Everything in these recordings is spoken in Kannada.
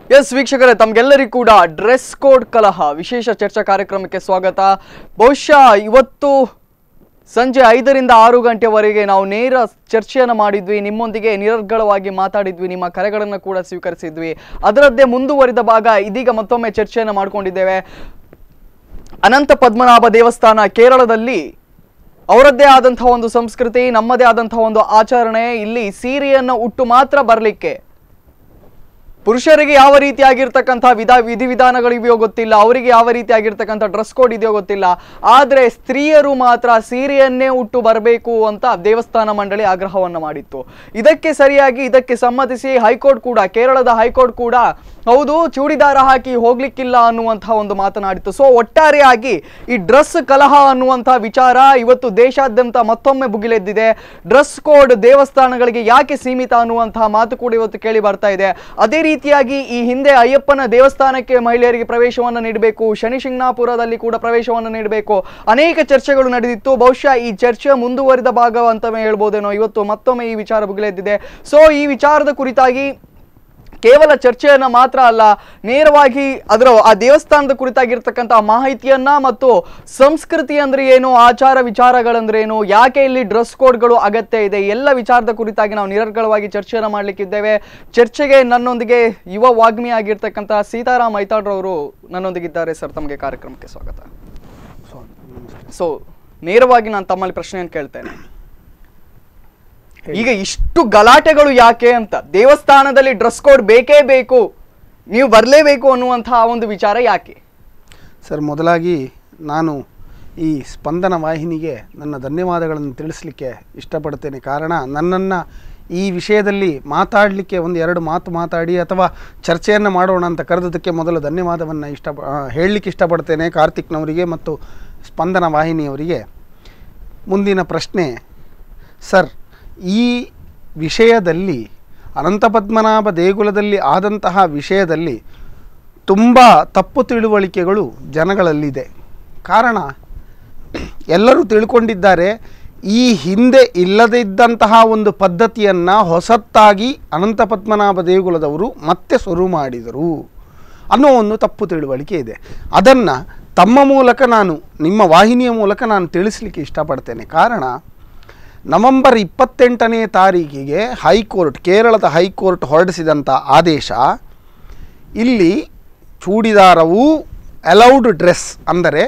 ಎಸ್ ವೀಕ್ಷಕರೇ ತಮ್ಗೆಲ್ಲರಿಗೂ ಕೂಡ ಡ್ರೆಸ್ ಕೋಡ್ ಕಲಹ ವಿಶೇಷ ಚರ್ಚಾ ಕಾರ್ಯಕ್ರಮಕ್ಕೆ ಸ್ವಾಗತ ಬಹುಶಃ ಇವತ್ತು ಸಂಜೆ ಐದರಿಂದ ಆರು ಗಂಟೆವರೆಗೆ ನಾವು ನೇರ ಚರ್ಚೆಯನ್ನು ಮಾಡಿದ್ವಿ ನಿಮ್ಮೊಂದಿಗೆ ನಿರರ್ಗಳವಾಗಿ ಮಾತಾಡಿದ್ವಿ ನಿಮ್ಮ ಕರೆಗಳನ್ನು ಕೂಡ ಸ್ವೀಕರಿಸಿದ್ವಿ ಅದರದ್ದೇ ಮುಂದುವರಿದ ಭಾಗ ಇದೀಗ ಮತ್ತೊಮ್ಮೆ ಚರ್ಚೆಯನ್ನು ಮಾಡ್ಕೊಂಡಿದ್ದೇವೆ ಅನಂತ ಪದ್ಮನಾಭ ದೇವಸ್ಥಾನ ಕೇರಳದಲ್ಲಿ ಅವರದ್ದೇ ಆದಂತಹ ಒಂದು ಸಂಸ್ಕೃತಿ ನಮ್ಮದೇ ಆದಂತಹ ಒಂದು ಆಚರಣೆ ಇಲ್ಲಿ ಸೀರೆಯನ್ನು ಉಟ್ಟು ಮಾತ್ರ ಬರಲಿಕ್ಕೆ ಪುರುಷರಿಗೆ ಯಾವ ರೀತಿಯಾಗಿರ್ತಕ್ಕಂಥ ವಿಧ ವಿಧಿವಿಧಾನಗಳಿವೆಯೋ ಗೊತ್ತಿಲ್ಲ ಅವರಿಗೆ ಯಾವ ರೀತಿಯಾಗಿರ್ತಕ್ಕಂಥ ಡ್ರೆಸ್ ಕೋಡ್ ಇದೆಯೋ ಗೊತ್ತಿಲ್ಲ ಆದರೆ ಸ್ತ್ರೀಯರು ಮಾತ್ರ ಸೀರೆಯನ್ನೇ ಉಟ್ಟು ಬರಬೇಕು ಅಂತ ದೇವಸ್ಥಾನ ಮಂಡಳಿ ಆಗ್ರಹವನ್ನು ಮಾಡಿತ್ತು ಇದಕ್ಕೆ ಸರಿಯಾಗಿ ಇದಕ್ಕೆ ಸಮ್ಮತಿಸಿ ಹೈಕೋರ್ಟ್ ಕೂಡ ಕೇರಳದ ಹೈಕೋರ್ಟ್ ಕೂಡ ಹೌದು ಚೂಡಿದಾರ ಹಾಕಿ ಹೋಗ್ಲಿಕ್ಕಿಲ್ಲ ಅನ್ನುವಂತಹ ಒಂದು ಮಾತನಾಡಿತ್ತು ಸೊ ಒಟ್ಟಾರೆಯಾಗಿ ಈ ಡ್ರೆಸ್ ಕಲಹ ಅನ್ನುವಂತಹ ವಿಚಾರ ಇವತ್ತು ದೇಶಾದ್ಯಂತ ಮತ್ತೊಮ್ಮೆ ಭುಗಿಲೆದ್ದಿದೆ ಡ್ರೆಸ್ ಕೋಡ್ ದೇವಸ್ಥಾನಗಳಿಗೆ ಯಾಕೆ ಸೀಮಿತ ಅನ್ನುವಂತಹ ಮಾತು ಕೂಡ ಇವತ್ತು ಕೇಳಿ ಬರ್ತಾ ಇದೆ ಅದೇ ರೀತಿಯಾಗಿ ಈ ಹಿಂದೆ ಅಯ್ಯಪ್ಪನ ದೇವಸ್ಥಾನಕ್ಕೆ ಮಹಿಳೆಯರಿಗೆ ಪ್ರವೇಶವನ್ನು ನೀಡಬೇಕು ಶನಿ ಶಿಂಗ್ನಾಪುರದಲ್ಲಿ ಕೂಡ ಪ್ರವೇಶವನ್ನು ನೀಡಬೇಕು ಅನೇಕ ಚರ್ಚೆಗಳು ನಡೆದಿತ್ತು ಬಹುಶಃ ಈ ಚರ್ಚೆ ಮುಂದುವರಿದ ಭಾಗ ಅಂತವೇ ಹೇಳ್ಬೋದೇನೋ ಇವತ್ತು ಮತ್ತೊಮ್ಮೆ ಈ ವಿಚಾರ ಭುಗಿಲೆದ್ದಿದೆ ಸೊ ಈ ವಿಚಾರದ ಕುರಿತಾಗಿ ಕೇವಲ ಚರ್ಚೆಯನ್ನ ಮಾತ್ರ ಅಲ್ಲ ನೇರವಾಗಿ ಅದರ ಆ ದೇವಸ್ಥಾನದ ಕುರಿತಾಗಿರ್ತಕ್ಕಂಥ ಮಾಹಿತಿಯನ್ನ ಮತ್ತು ಸಂಸ್ಕೃತಿ ಅಂದ್ರೆ ಏನು ಆಚಾರ ವಿಚಾರಗಳಂದ್ರೆ ಏನು ಯಾಕೆ ಇಲ್ಲಿ ಡ್ರೆಸ್ ಕೋಡ್ಗಳು ಅಗತ್ಯ ಇದೆ ಎಲ್ಲ ವಿಚಾರದ ಕುರಿತಾಗಿ ನಾವು ನಿರರ್ಗಳವಾಗಿ ಚರ್ಚೆಯನ್ನ ಮಾಡ್ಲಿಕ್ಕಿದ್ದೇವೆ ಚರ್ಚೆಗೆ ನನ್ನೊಂದಿಗೆ ಯುವ ವಾಗ್ಮಿ ಆಗಿರ್ತಕ್ಕಂಥ ಸೀತಾರಾಮ್ ಐತಾಡ್ರವರು ನನ್ನೊಂದಿಗಿದ್ದಾರೆ ಸರ್ ತಮಗೆ ಕಾರ್ಯಕ್ರಮಕ್ಕೆ ಸ್ವಾಗತ ಸೊ ನೇರವಾಗಿ ನಾನು ತಮ್ಮಲ್ಲಿ ಪ್ರಶ್ನೆಯನ್ನು ಕೇಳ್ತೇನೆ ಈಗ ಇಷ್ಟು ಗಲಾಟೆಗಳು ಯಾಕೆ ಅಂತ ದೇವಸ್ಥಾನದಲ್ಲಿ ಡ್ರೆಸ್ ಕೋಡ್ ಬೇಕೇ ಬೇಕು ನೀವು ಬರಲೇಬೇಕು ಅನ್ನುವಂತಹ ಒಂದು ವಿಚಾರ ಯಾಕೆ ಸರ್ ಮೊದಲಾಗಿ ನಾನು ಈ ಸ್ಪಂದನ ವಾಹಿನಿಗೆ ನನ್ನ ಧನ್ಯವಾದಗಳನ್ನು ತಿಳಿಸಲಿಕ್ಕೆ ಇಷ್ಟಪಡ್ತೇನೆ ಕಾರಣ ನನ್ನನ್ನು ಈ ವಿಷಯದಲ್ಲಿ ಮಾತಾಡಲಿಕ್ಕೆ ಒಂದು ಎರಡು ಮಾತು ಮಾತಾಡಿ ಅಥವಾ ಚರ್ಚೆಯನ್ನು ಮಾಡೋಣ ಅಂತ ಕರೆದದಕ್ಕೆ ಮೊದಲು ಧನ್ಯವಾದವನ್ನು ಇಷ್ಟ ಹೇಳಲಿಕ್ಕೆ ಇಷ್ಟಪಡ್ತೇನೆ ಕಾರ್ತಿಕ್ನವರಿಗೆ ಮತ್ತು ಸ್ಪಂದನ ವಾಹಿನಿಯವರಿಗೆ ಮುಂದಿನ ಪ್ರಶ್ನೆ ಸರ್ ಈ ವಿಷಯದಲ್ಲಿ ಅನಂತಪದ್ಮನಾಭ ದೇಗುಲದಲ್ಲಿ ಆದಂತಹ ವಿಷಯದಲ್ಲಿ ತುಂಬ ತಪ್ಪು ತಿಳುವಳಿಕೆಗಳು ಜನಗಳಲ್ಲಿದೆ ಕಾರಣ ಎಲ್ಲರೂ ತಿಳ್ಕೊಂಡಿದ್ದಾರೆ ಈ ಹಿಂದೆ ಇಲ್ಲದಿದ್ದಂತಹ ಒಂದು ಪದ್ಧತಿಯನ್ನು ಹೊಸತ್ತಾಗಿ ಅನಂತಪದ್ಮನಾಭ ದೇಗುಲದವರು ಮತ್ತೆ ಶುರು ಮಾಡಿದರು ಅನ್ನೋ ಒಂದು ತಪ್ಪು ತಿಳುವಳಿಕೆ ಇದೆ ಅದನ್ನು ತಮ್ಮ ಮೂಲಕ ನಾನು ನಿಮ್ಮ ವಾಹಿನಿಯ ಮೂಲಕ ನಾನು ತಿಳಿಸಲಿಕ್ಕೆ ಇಷ್ಟಪಡ್ತೇನೆ ಕಾರಣ ನವೆಂಬರ್ ಇಪ್ಪತ್ತೆಂಟನೇ ತಾರೀಕಿಗೆ ಹೈಕೋರ್ಟ್ ಕೇರಳದ ಹೈಕೋರ್ಟ್ ಹೊರಡಿಸಿದಂಥ ಆದೇಶ ಇಲ್ಲಿ ಚೂಡಿದಾರವು ಅಲೌಡ್ ಡ್ರೆಸ್ ಅಂದರೆ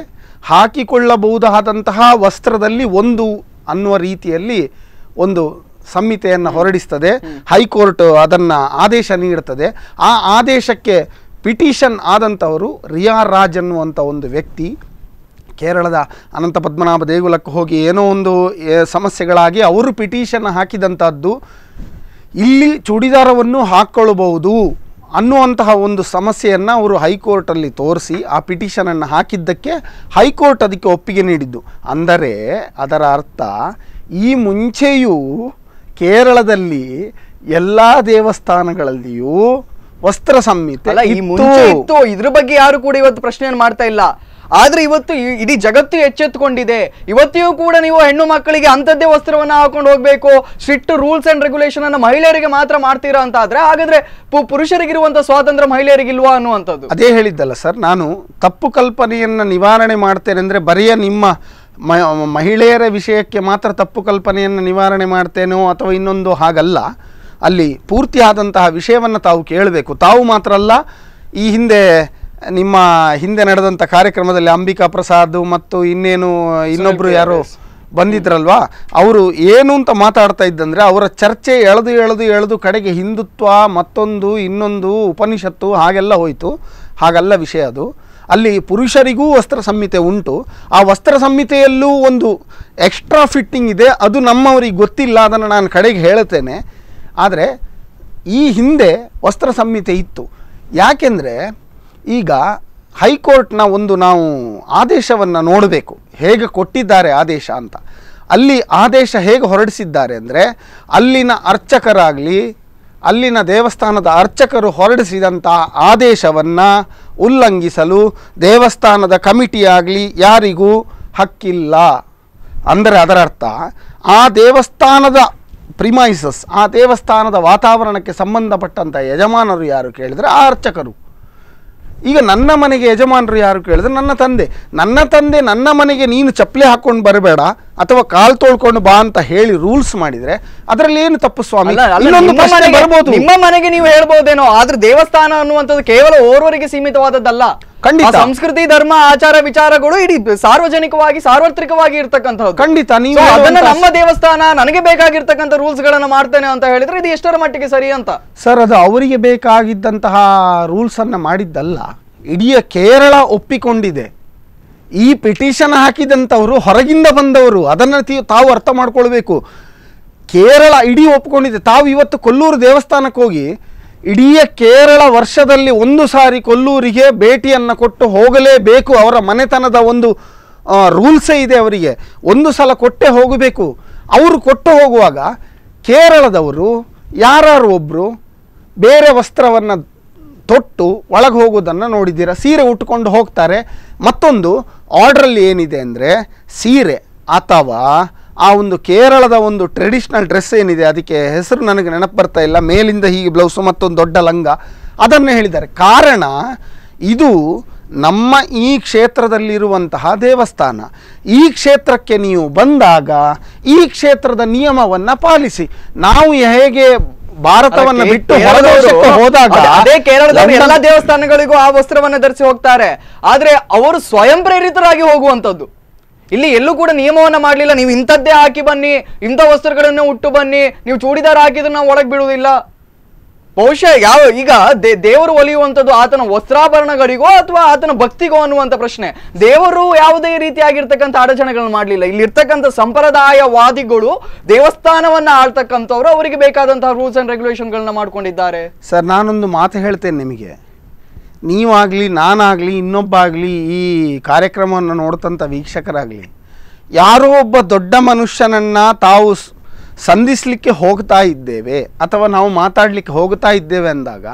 ಹಾಕಿಕೊಳ್ಳಬಹುದಾದಂತಹ ವಸ್ತ್ರದಲ್ಲಿ ಒಂದು ಅನ್ನುವ ರೀತಿಯಲ್ಲಿ ಒಂದು ಸಂಹಿತೆಯನ್ನು ಹೊರಡಿಸ್ತದೆ ಹೈಕೋರ್ಟ್ ಅದನ್ನು ಆದೇಶ ನೀಡುತ್ತದೆ ಆ ಆದೇಶಕ್ಕೆ ಪಿಟಿಷನ್ ಆದಂಥವರು ರಿಯಾ ರಾಜ್ ಅನ್ನುವಂಥ ಒಂದು ವ್ಯಕ್ತಿ ಕೇರಳದ ಅನಂತ ಪದ್ಮನಾಭ ದೇಗುಲಕ್ಕೆ ಹೋಗಿ ಏನೋ ಒಂದು ಏ, ಸಮಸ್ಯೆಗಳಾಗಿ ಅವರು ಪಿಟಿಷನ್ ಹಾಕಿದಂಥದ್ದು ಇಲ್ಲಿ ಚೂಡಿದಾರವನ್ನು ಹಾಕ್ಕೊಳ್ಳಬಹುದು ಅನ್ನುವಂತಹ ಒಂದು ಸಮಸ್ಯೆಯನ್ನು ಅವರು ಹೈಕೋರ್ಟಲ್ಲಿ ತೋರಿಸಿ ಆ ಪಿಟಿಷನನ್ನು ಹಾಕಿದ್ದಕ್ಕೆ ಹೈಕೋರ್ಟ್ ಅದಕ್ಕೆ ಒಪ್ಪಿಗೆ ನೀಡಿದ್ದು ಅಂದರೆ ಅದರ ಅರ್ಥ ಈ ಮುಂಚೆಯೂ ಕೇರಳದಲ್ಲಿ ಎಲ್ಲ ದೇವಸ್ಥಾನಗಳಲ್ಲಿಯೂ ವಸ್ತ್ರ ಸಂಹಿತೆ ಅಲ್ಲ ಈ ಇತ್ತು. ಮುಂಚೆ ಇತ್ತು ಇದ್ರ ಬಗ್ಗೆ ಯಾರು ಕೂಡ ಇವತ್ತು ಪ್ರಶ್ನೆಯನ್ನು ಮಾಡ್ತಾ ಇಲ್ಲ ಆದ್ರೆ ಇವತ್ತು ಈ- ಇಡೀ ಜಗತ್ತು ಎಚ್ಚೆತ್ತುಕೊಂಡಿದೆ ಇವತ್ತಿಯೂ ಕೂಡ ನೀವು ಹೆಣ್ಣು ಮಕ್ಕಳಿಗೆ ಅಂಥದ್ದೇ ವಸ್ತ್ರವನ್ನ ಹಾಕೊಂಡು ಹೋಗ್ಬೇಕು ಸ್ಟ್ರಿಕ್ಟ್ ರೂಲ್ಸ್ ಅಂಡ್ ರೆಗ್ಯುಲೇಷನ್ ಅನ್ನ ಮಹಿಳೆಯರಿಗೆ ಮಾತ್ರ ಮಾಡ್ತೀರಾ ಅಂತ ಆದ್ರೆ ಹಾಗಾದ್ರೆ ಪು- ಪುರುಷರಿಗಿರುವಂತ ಸ್ವಾತಂತ್ರ್ಯ ಮಹಿಳೆಯರಿಗಿಲ್ವಾ ಅನ್ನುವಂಥದ್ದು ಅದೇ ಹೇಳಿದ್ದಲ್ಲ ಸರ್ ನಾನು ತಪ್ಪು ಕಲ್ಪನೆಯನ್ನು ನಿವಾರಣೆ ಮಾಡ್ತೇನೆ ಅಂದರೆ ಬರೆಯ ನಿಮ್ಮ ಮ- ಮಹಿಳೆಯರ ವಿಷಯಕ್ಕೆ ಮಾತ್ರ ತಪ್ಪು ಕಲ್ಪನೆಯನ್ನು ನಿವಾರಣೆ ಮಾಡ್ತೇನೋ ಅಥವಾ ಇನ್ನೊಂದು ಹಾಗಲ್ಲ ಅಲ್ಲಿ ಪೂರ್ತಿ ಆದಂತಹ ವಿಷಯವನ್ನು ತಾವು ಕೇಳಬೇಕು ತಾವು ಮಾತ್ರ ಅಲ್ಲ ಈ ಹಿಂದೆ ನಿಮ್ಮ ಹಿಂದೆ ನಡೆದಂಥ ಕಾರ್ಯಕ್ರಮದಲ್ಲಿ ಅಂಬಿಕಾ ಪ್ರಸಾದ್ ಮತ್ತು ಇನ್ನೇನು ಇನ್ನೊಬ್ಬರು ಯಾರು ಬಂದಿದ್ರಲ್ವಾ ಅವರು ಏನು ಅಂತ ಮಾತಾಡ್ತಾ ಇದ್ದಂದ್ರೆ ಅವರ ಚರ್ಚೆ ಎಳೆದು ಎಳೆದು ಎಳೆದು ಕಡೆಗೆ ಹಿಂದುತ್ವ ಮತ್ತೊಂದು ಇನ್ನೊಂದು ಉಪನಿಷತ್ತು ಹಾಗೆಲ್ಲ ಹೋಯಿತು ಹಾಗಲ್ಲ ವಿಷಯ ಅದು ಅಲ್ಲಿ ಪುರುಷರಿಗೂ ವಸ್ತ್ರ ಸಂಹಿತೆ ಉಂಟು ಆ ವಸ್ತ್ರ ಸಂಹಿತೆಯಲ್ಲೂ ಒಂದು ಎಕ್ಸ್ಟ್ರಾ ಫಿಟ್ಟಿಂಗ್ ಇದೆ ಅದು ನಮ್ಮವರಿಗೆ ಗೊತ್ತಿಲ್ಲ ಅದನ್ನು ನಾನು ಕಡೆಗೆ ಹೇಳುತ್ತೇನೆ ಆದರೆ ಈ ಹಿಂದೆ ವಸ್ತ್ರ ಸಂಹಿತೆ ಇತ್ತು ಯಾಕೆಂದರೆ ಈಗ ಹೈಕೋರ್ಟ್ನ ಒಂದು ನಾವು ಆದೇಶವನ್ನು ನೋಡಬೇಕು ಹೇಗೆ ಕೊಟ್ಟಿದ್ದಾರೆ ಆದೇಶ ಅಂತ ಅಲ್ಲಿ ಆದೇಶ ಹೇಗೆ ಹೊರಡಿಸಿದ್ದಾರೆ ಅಂದರೆ ಅಲ್ಲಿನ ಅರ್ಚಕರಾಗಲಿ ಅಲ್ಲಿನ ದೇವಸ್ಥಾನದ ಅರ್ಚಕರು ಹೊರಡಿಸಿದಂಥ ಆದೇಶವನ್ನು ಉಲ್ಲಂಘಿಸಲು ದೇವಸ್ಥಾನದ ಕಮಿಟಿಯಾಗಲಿ ಯಾರಿಗೂ ಹಕ್ಕಿಲ್ಲ ಅಂದರೆ ಅದರ ಅರ್ಥ ಆ ದೇವಸ್ಥಾನದ ಪ್ರಿಮೈಸಸ್ ಆ ದೇವಸ್ಥಾನದ ವಾತಾವರಣಕ್ಕೆ ಸಂಬಂಧಪಟ್ಟಂಥ ಯಜಮಾನರು ಯಾರು ಕೇಳಿದರೆ ಆ ಅರ್ಚಕರು ಈಗ ನನ್ನ ಮನೆಗೆ ಯಜಮಾನರು ಯಾರು ಕೇಳಿದ್ರೆ ನನ್ನ ತಂದೆ ನನ್ನ ತಂದೆ ನನ್ನ ಮನೆಗೆ ನೀನು ಚಪ್ಪಲಿ ಹಾಕೊಂಡು ಬರಬೇಡ ಅಥವಾ ಕಾಲ್ ತೊಳ್ಕೊಂಡು ಬಾ ಅಂತ ಹೇಳಿ ರೂಲ್ಸ್ ಮಾಡಿದ್ರೆ ಅದರಲ್ಲಿ ಏನು ತಪ್ಪು ಸ್ವಾಮಿ ಅಲ್ಲ, ಅಲ್ಲ, ಇನ್ನೊಂದು ನಿಮ್ಮ ಪ್ರಶ್ನೆ ಮನೆಗೆ- ಬರ್ಬೋದು ನಿಮ್ಮ ಮನೆಗೆ ನೀವು ಹೇಳ್ಬೋದೇನೋ ಆದ್ರೆ ದೇವಸ್ಥಾನ ಅನ್ನುವಂಥದ್ದು ಕೇವಲ ಓರ್ವರಿಗೆ ಸೀಮಿತವಾದದ್ದಲ್ಲ ಖಂಡಿತ. ಆ ಸಂಸ್ಕೃತಿ ಧರ್ಮ ಆಚಾರ ವಿಚಾರಗಳು ಇಡೀ ಸಾರ್ವಜನಿಕವಾಗಿ ಸಾರ್ವತ್ರಿಕವಾಗಿ ಇರ್ತಕ್ಕಂಥದ್ದು ಖಂಡಿತ ನೀವು So, ಅದನ್ನ ಹೇಳುವಂತ- ನಮ್ಮ ದೇವಸ್ಥಾನ ನನಗೆ ಬೇಕಾಗಿರ್ತಕ್ಕಂಥ ರೂಲ್ಸ್ ಗಳನ್ನ ಮಾಡ್ತೇನೆ ಅಂತ ಹೇಳಿದ್ರೆ ಇದು ಎಷ್ಟರ ಮಟ್ಟಿಗೆ ಸರಿ ಅಂತ ಸರ್ ಅದು ಅವರಿಗೆ ಬೇಕಾಗಿದ್ದಂತಹ ರೂಲ್ಸನ್ನು ಮಾಡಿದ್ದಲ್ಲ ಇಡೀ ಕೇರಳ ಒಪ್ಪಿಕೊಂಡಿದೆ ಈ ಪಿಟಿಷನ್ ಹಾಕಿದಂಥವರು ಹೊರಗಿಂದ ಬಂದವರು ಅದನ್ನು ತಿ- ತಾವು ಅರ್ಥ ಮಾಡ್ಕೊಳ್ಬೇಕು ಕೇರಳ ಇಡೀ ಒಪ್ಕೊಂಡಿದೆ ತಾವು ಇವತ್ತು ಕೊಲ್ಲೂರು ದೇವಸ್ಥಾನಕ್ಕೆ ಹೋಗಿ ಇಡೀ ಕೇರಳ ವರ್ಷದಲ್ಲಿ ಒಂದು ಸಾರಿ ಕೊಲ್ಲೂರಿಗೆ ಭೇಟಿಯನ್ನು ಕೊಟ್ಟು ಹೋಗಲೇಬೇಕು ಅವರ ಮನೆತನದ ಒಂದು ರೂಲ್ಸೇ ಇದೆ ಅವರಿಗೆ ಒಂದು ಸಲ ಕೊಟ್ಟೆ ಹೋಗಬೇಕು ಅವರು ಕೊಟ್ಟು ಹೋಗುವಾಗ ಕೇರಳದವರು ಯಾರು ಒಬ್ಬರು ಬೇರೆ ವಸ್ತ್ರವನ್ನು ತೊಟ್ಟು ಒಳಗೆ ಹೋಗೋದನ್ನು ನೋಡಿದ್ದೀರಾ ಸೀರೆ ಉಟ್ಕೊಂಡು ಹೋಗ್ತಾರೆ ಮತ್ತೊಂದು ಆರ್ಡ್ರಲ್ಲಿ ಏನಿದೆ ಅಂದರೆ ಸೀರೆ ಅಥವಾ ಆ ಒಂದು ಕೇರಳದ ಒಂದು ಟ್ರೆಡಿಷ್ನಲ್ ಡ್ರೆಸ್ ಏನಿದೆ ಅದಕ್ಕೆ ಹೆಸರು ನನಗೆ ನೆನಪು ಬರ್ತಾ ಇಲ್ಲ ಮೇಲಿಂದ ಹೀಗೆ ಬ್ಲೌಸು ಮತ್ತೊಂದು ದೊಡ್ಡ ಲಂಗ ಅದನ್ನು ಹೇಳಿದ್ದಾರೆ ಕಾರಣ ಇದು ನಮ್ಮ ಈ ಕ್ಷೇತ್ರದಲ್ಲಿರುವಂತಹ ದೇವಸ್ಥಾನ ಈ ಕ್ಷೇತ್ರಕ್ಕೆ ನೀವು ಬಂದಾಗ ಈ ಕ್ಷೇತ್ರದ ನಿಯಮವನ್ನು ಪಾಲಿಸಿ ನಾವು ಹೇಗೆ ಭಾರತವನ್ನು ಅದಕ್ಕೆ ಬಿಟ್ಟು ಕೇರಳದವರು- ಹೊರದೇಶಕ್ಕೆ ಹೋದಾಗ ಅದೇ- ಅದೇ ಕೇರಳದವರು ಲಂಡನ್- ಎಲ್ಲಾ ದೇವಸ್ಥಾನಗಳಿಗೂ ಆ ವಸ್ತ್ರವನ್ನ ಧರಿಸಿ ಹೋಗ್ತಾರೆ ಆದ್ರೆ ಅವರು ಸ್ವಯಂ ಪ್ರೇರಿತರಾಗಿ ಹೋಗುವಂತದ್ದು ಇಲ್ಲಿ ಎಲ್ಲೂ ಕೂಡ ನಿಯಮವನ್ನ ಮಾಡ್ಲಿಲ್ಲ ನೀವು ಇಂಥದ್ದೇ ಹಾಕಿ ಬನ್ನಿ ಇಂಥ ವಸ್ತ್ರಗಳನ್ನ ಉಟ್ಟು ಬನ್ನಿ ನೀವು ಚೂಡಿದಾರ ಹಾಕಿದ್ರೆ ನಾವು ಒಳಗ್ ಬಿಡುವುದಿಲ್ಲ ಬಹುಶಃ ಯಾವ ಈಗ ದೇ- ದೇವರು ಒಲಿಯುವಂಥದ್ದು ಆತನ ವಸ್ತ್ರಾಭರಣಗಳಿಗೋ ಅಥವಾ ಆತನ ಭಕ್ತಿಗೋ ಅನ್ನುವಂಥ ಪ್ರಶ್ನೆ ದೇವರು ಯಾವುದೇ ರೀತಿಯಾಗಿರ್ತಕ್ಕಂಥ ಅಡಚಣೆಗಳನ್ನು ಮಾಡಲಿಲ್ಲ ಇಲ್ಲಿ ಇರ್ತಕ್ಕಂಥ ಸಂಪ್ರದಾಯವಾದಿಗಳು ದೇವಸ್ಥಾನವನ್ನ ಆಳ್ತಕ್ಕಂಥವ್ರು ಅವರಿಗೆ ಬೇಕಾದಂತಹ ರೂಲ್ಸ್ ಅಂಡ್ ರೆಗ್ಯುಲೇಷನ್ಗಳನ್ನ ಮಾಡ್ಕೊಂಡಿದ್ದಾರೆ ಸರ್ ನಾನೊಂದು ಮಾತು ಹೇಳ್ತೇನೆ ನಿಮಗೆ ನೀವಾಗಲಿ ನಾನಾಗಲಿ ಇನ್ನೊಬ್ಬ ಆಗಲಿ ಈ ಕಾರ್ಯಕ್ರಮವನ್ನು ನೋಡ್ತಂಥ ವೀಕ್ಷಕರಾಗಲಿ ಯಾರೋ ಒಬ್ಬ ದೊಡ್ಡ ಮನುಷ್ಯನನ್ನು ತಾವು ಸ್- ಸಂಧಿಸ್ಲಿಕ್ಕೆ ಹೋಗ್ತಾ ಇದ್ದೇವೆ ಅಥವಾ ನಾವು ಮಾತಾಡಲಿಕ್ಕೆ ಹೋಗ್ತಾ ಇದ್ದೇವೆ ಅಂದಾಗ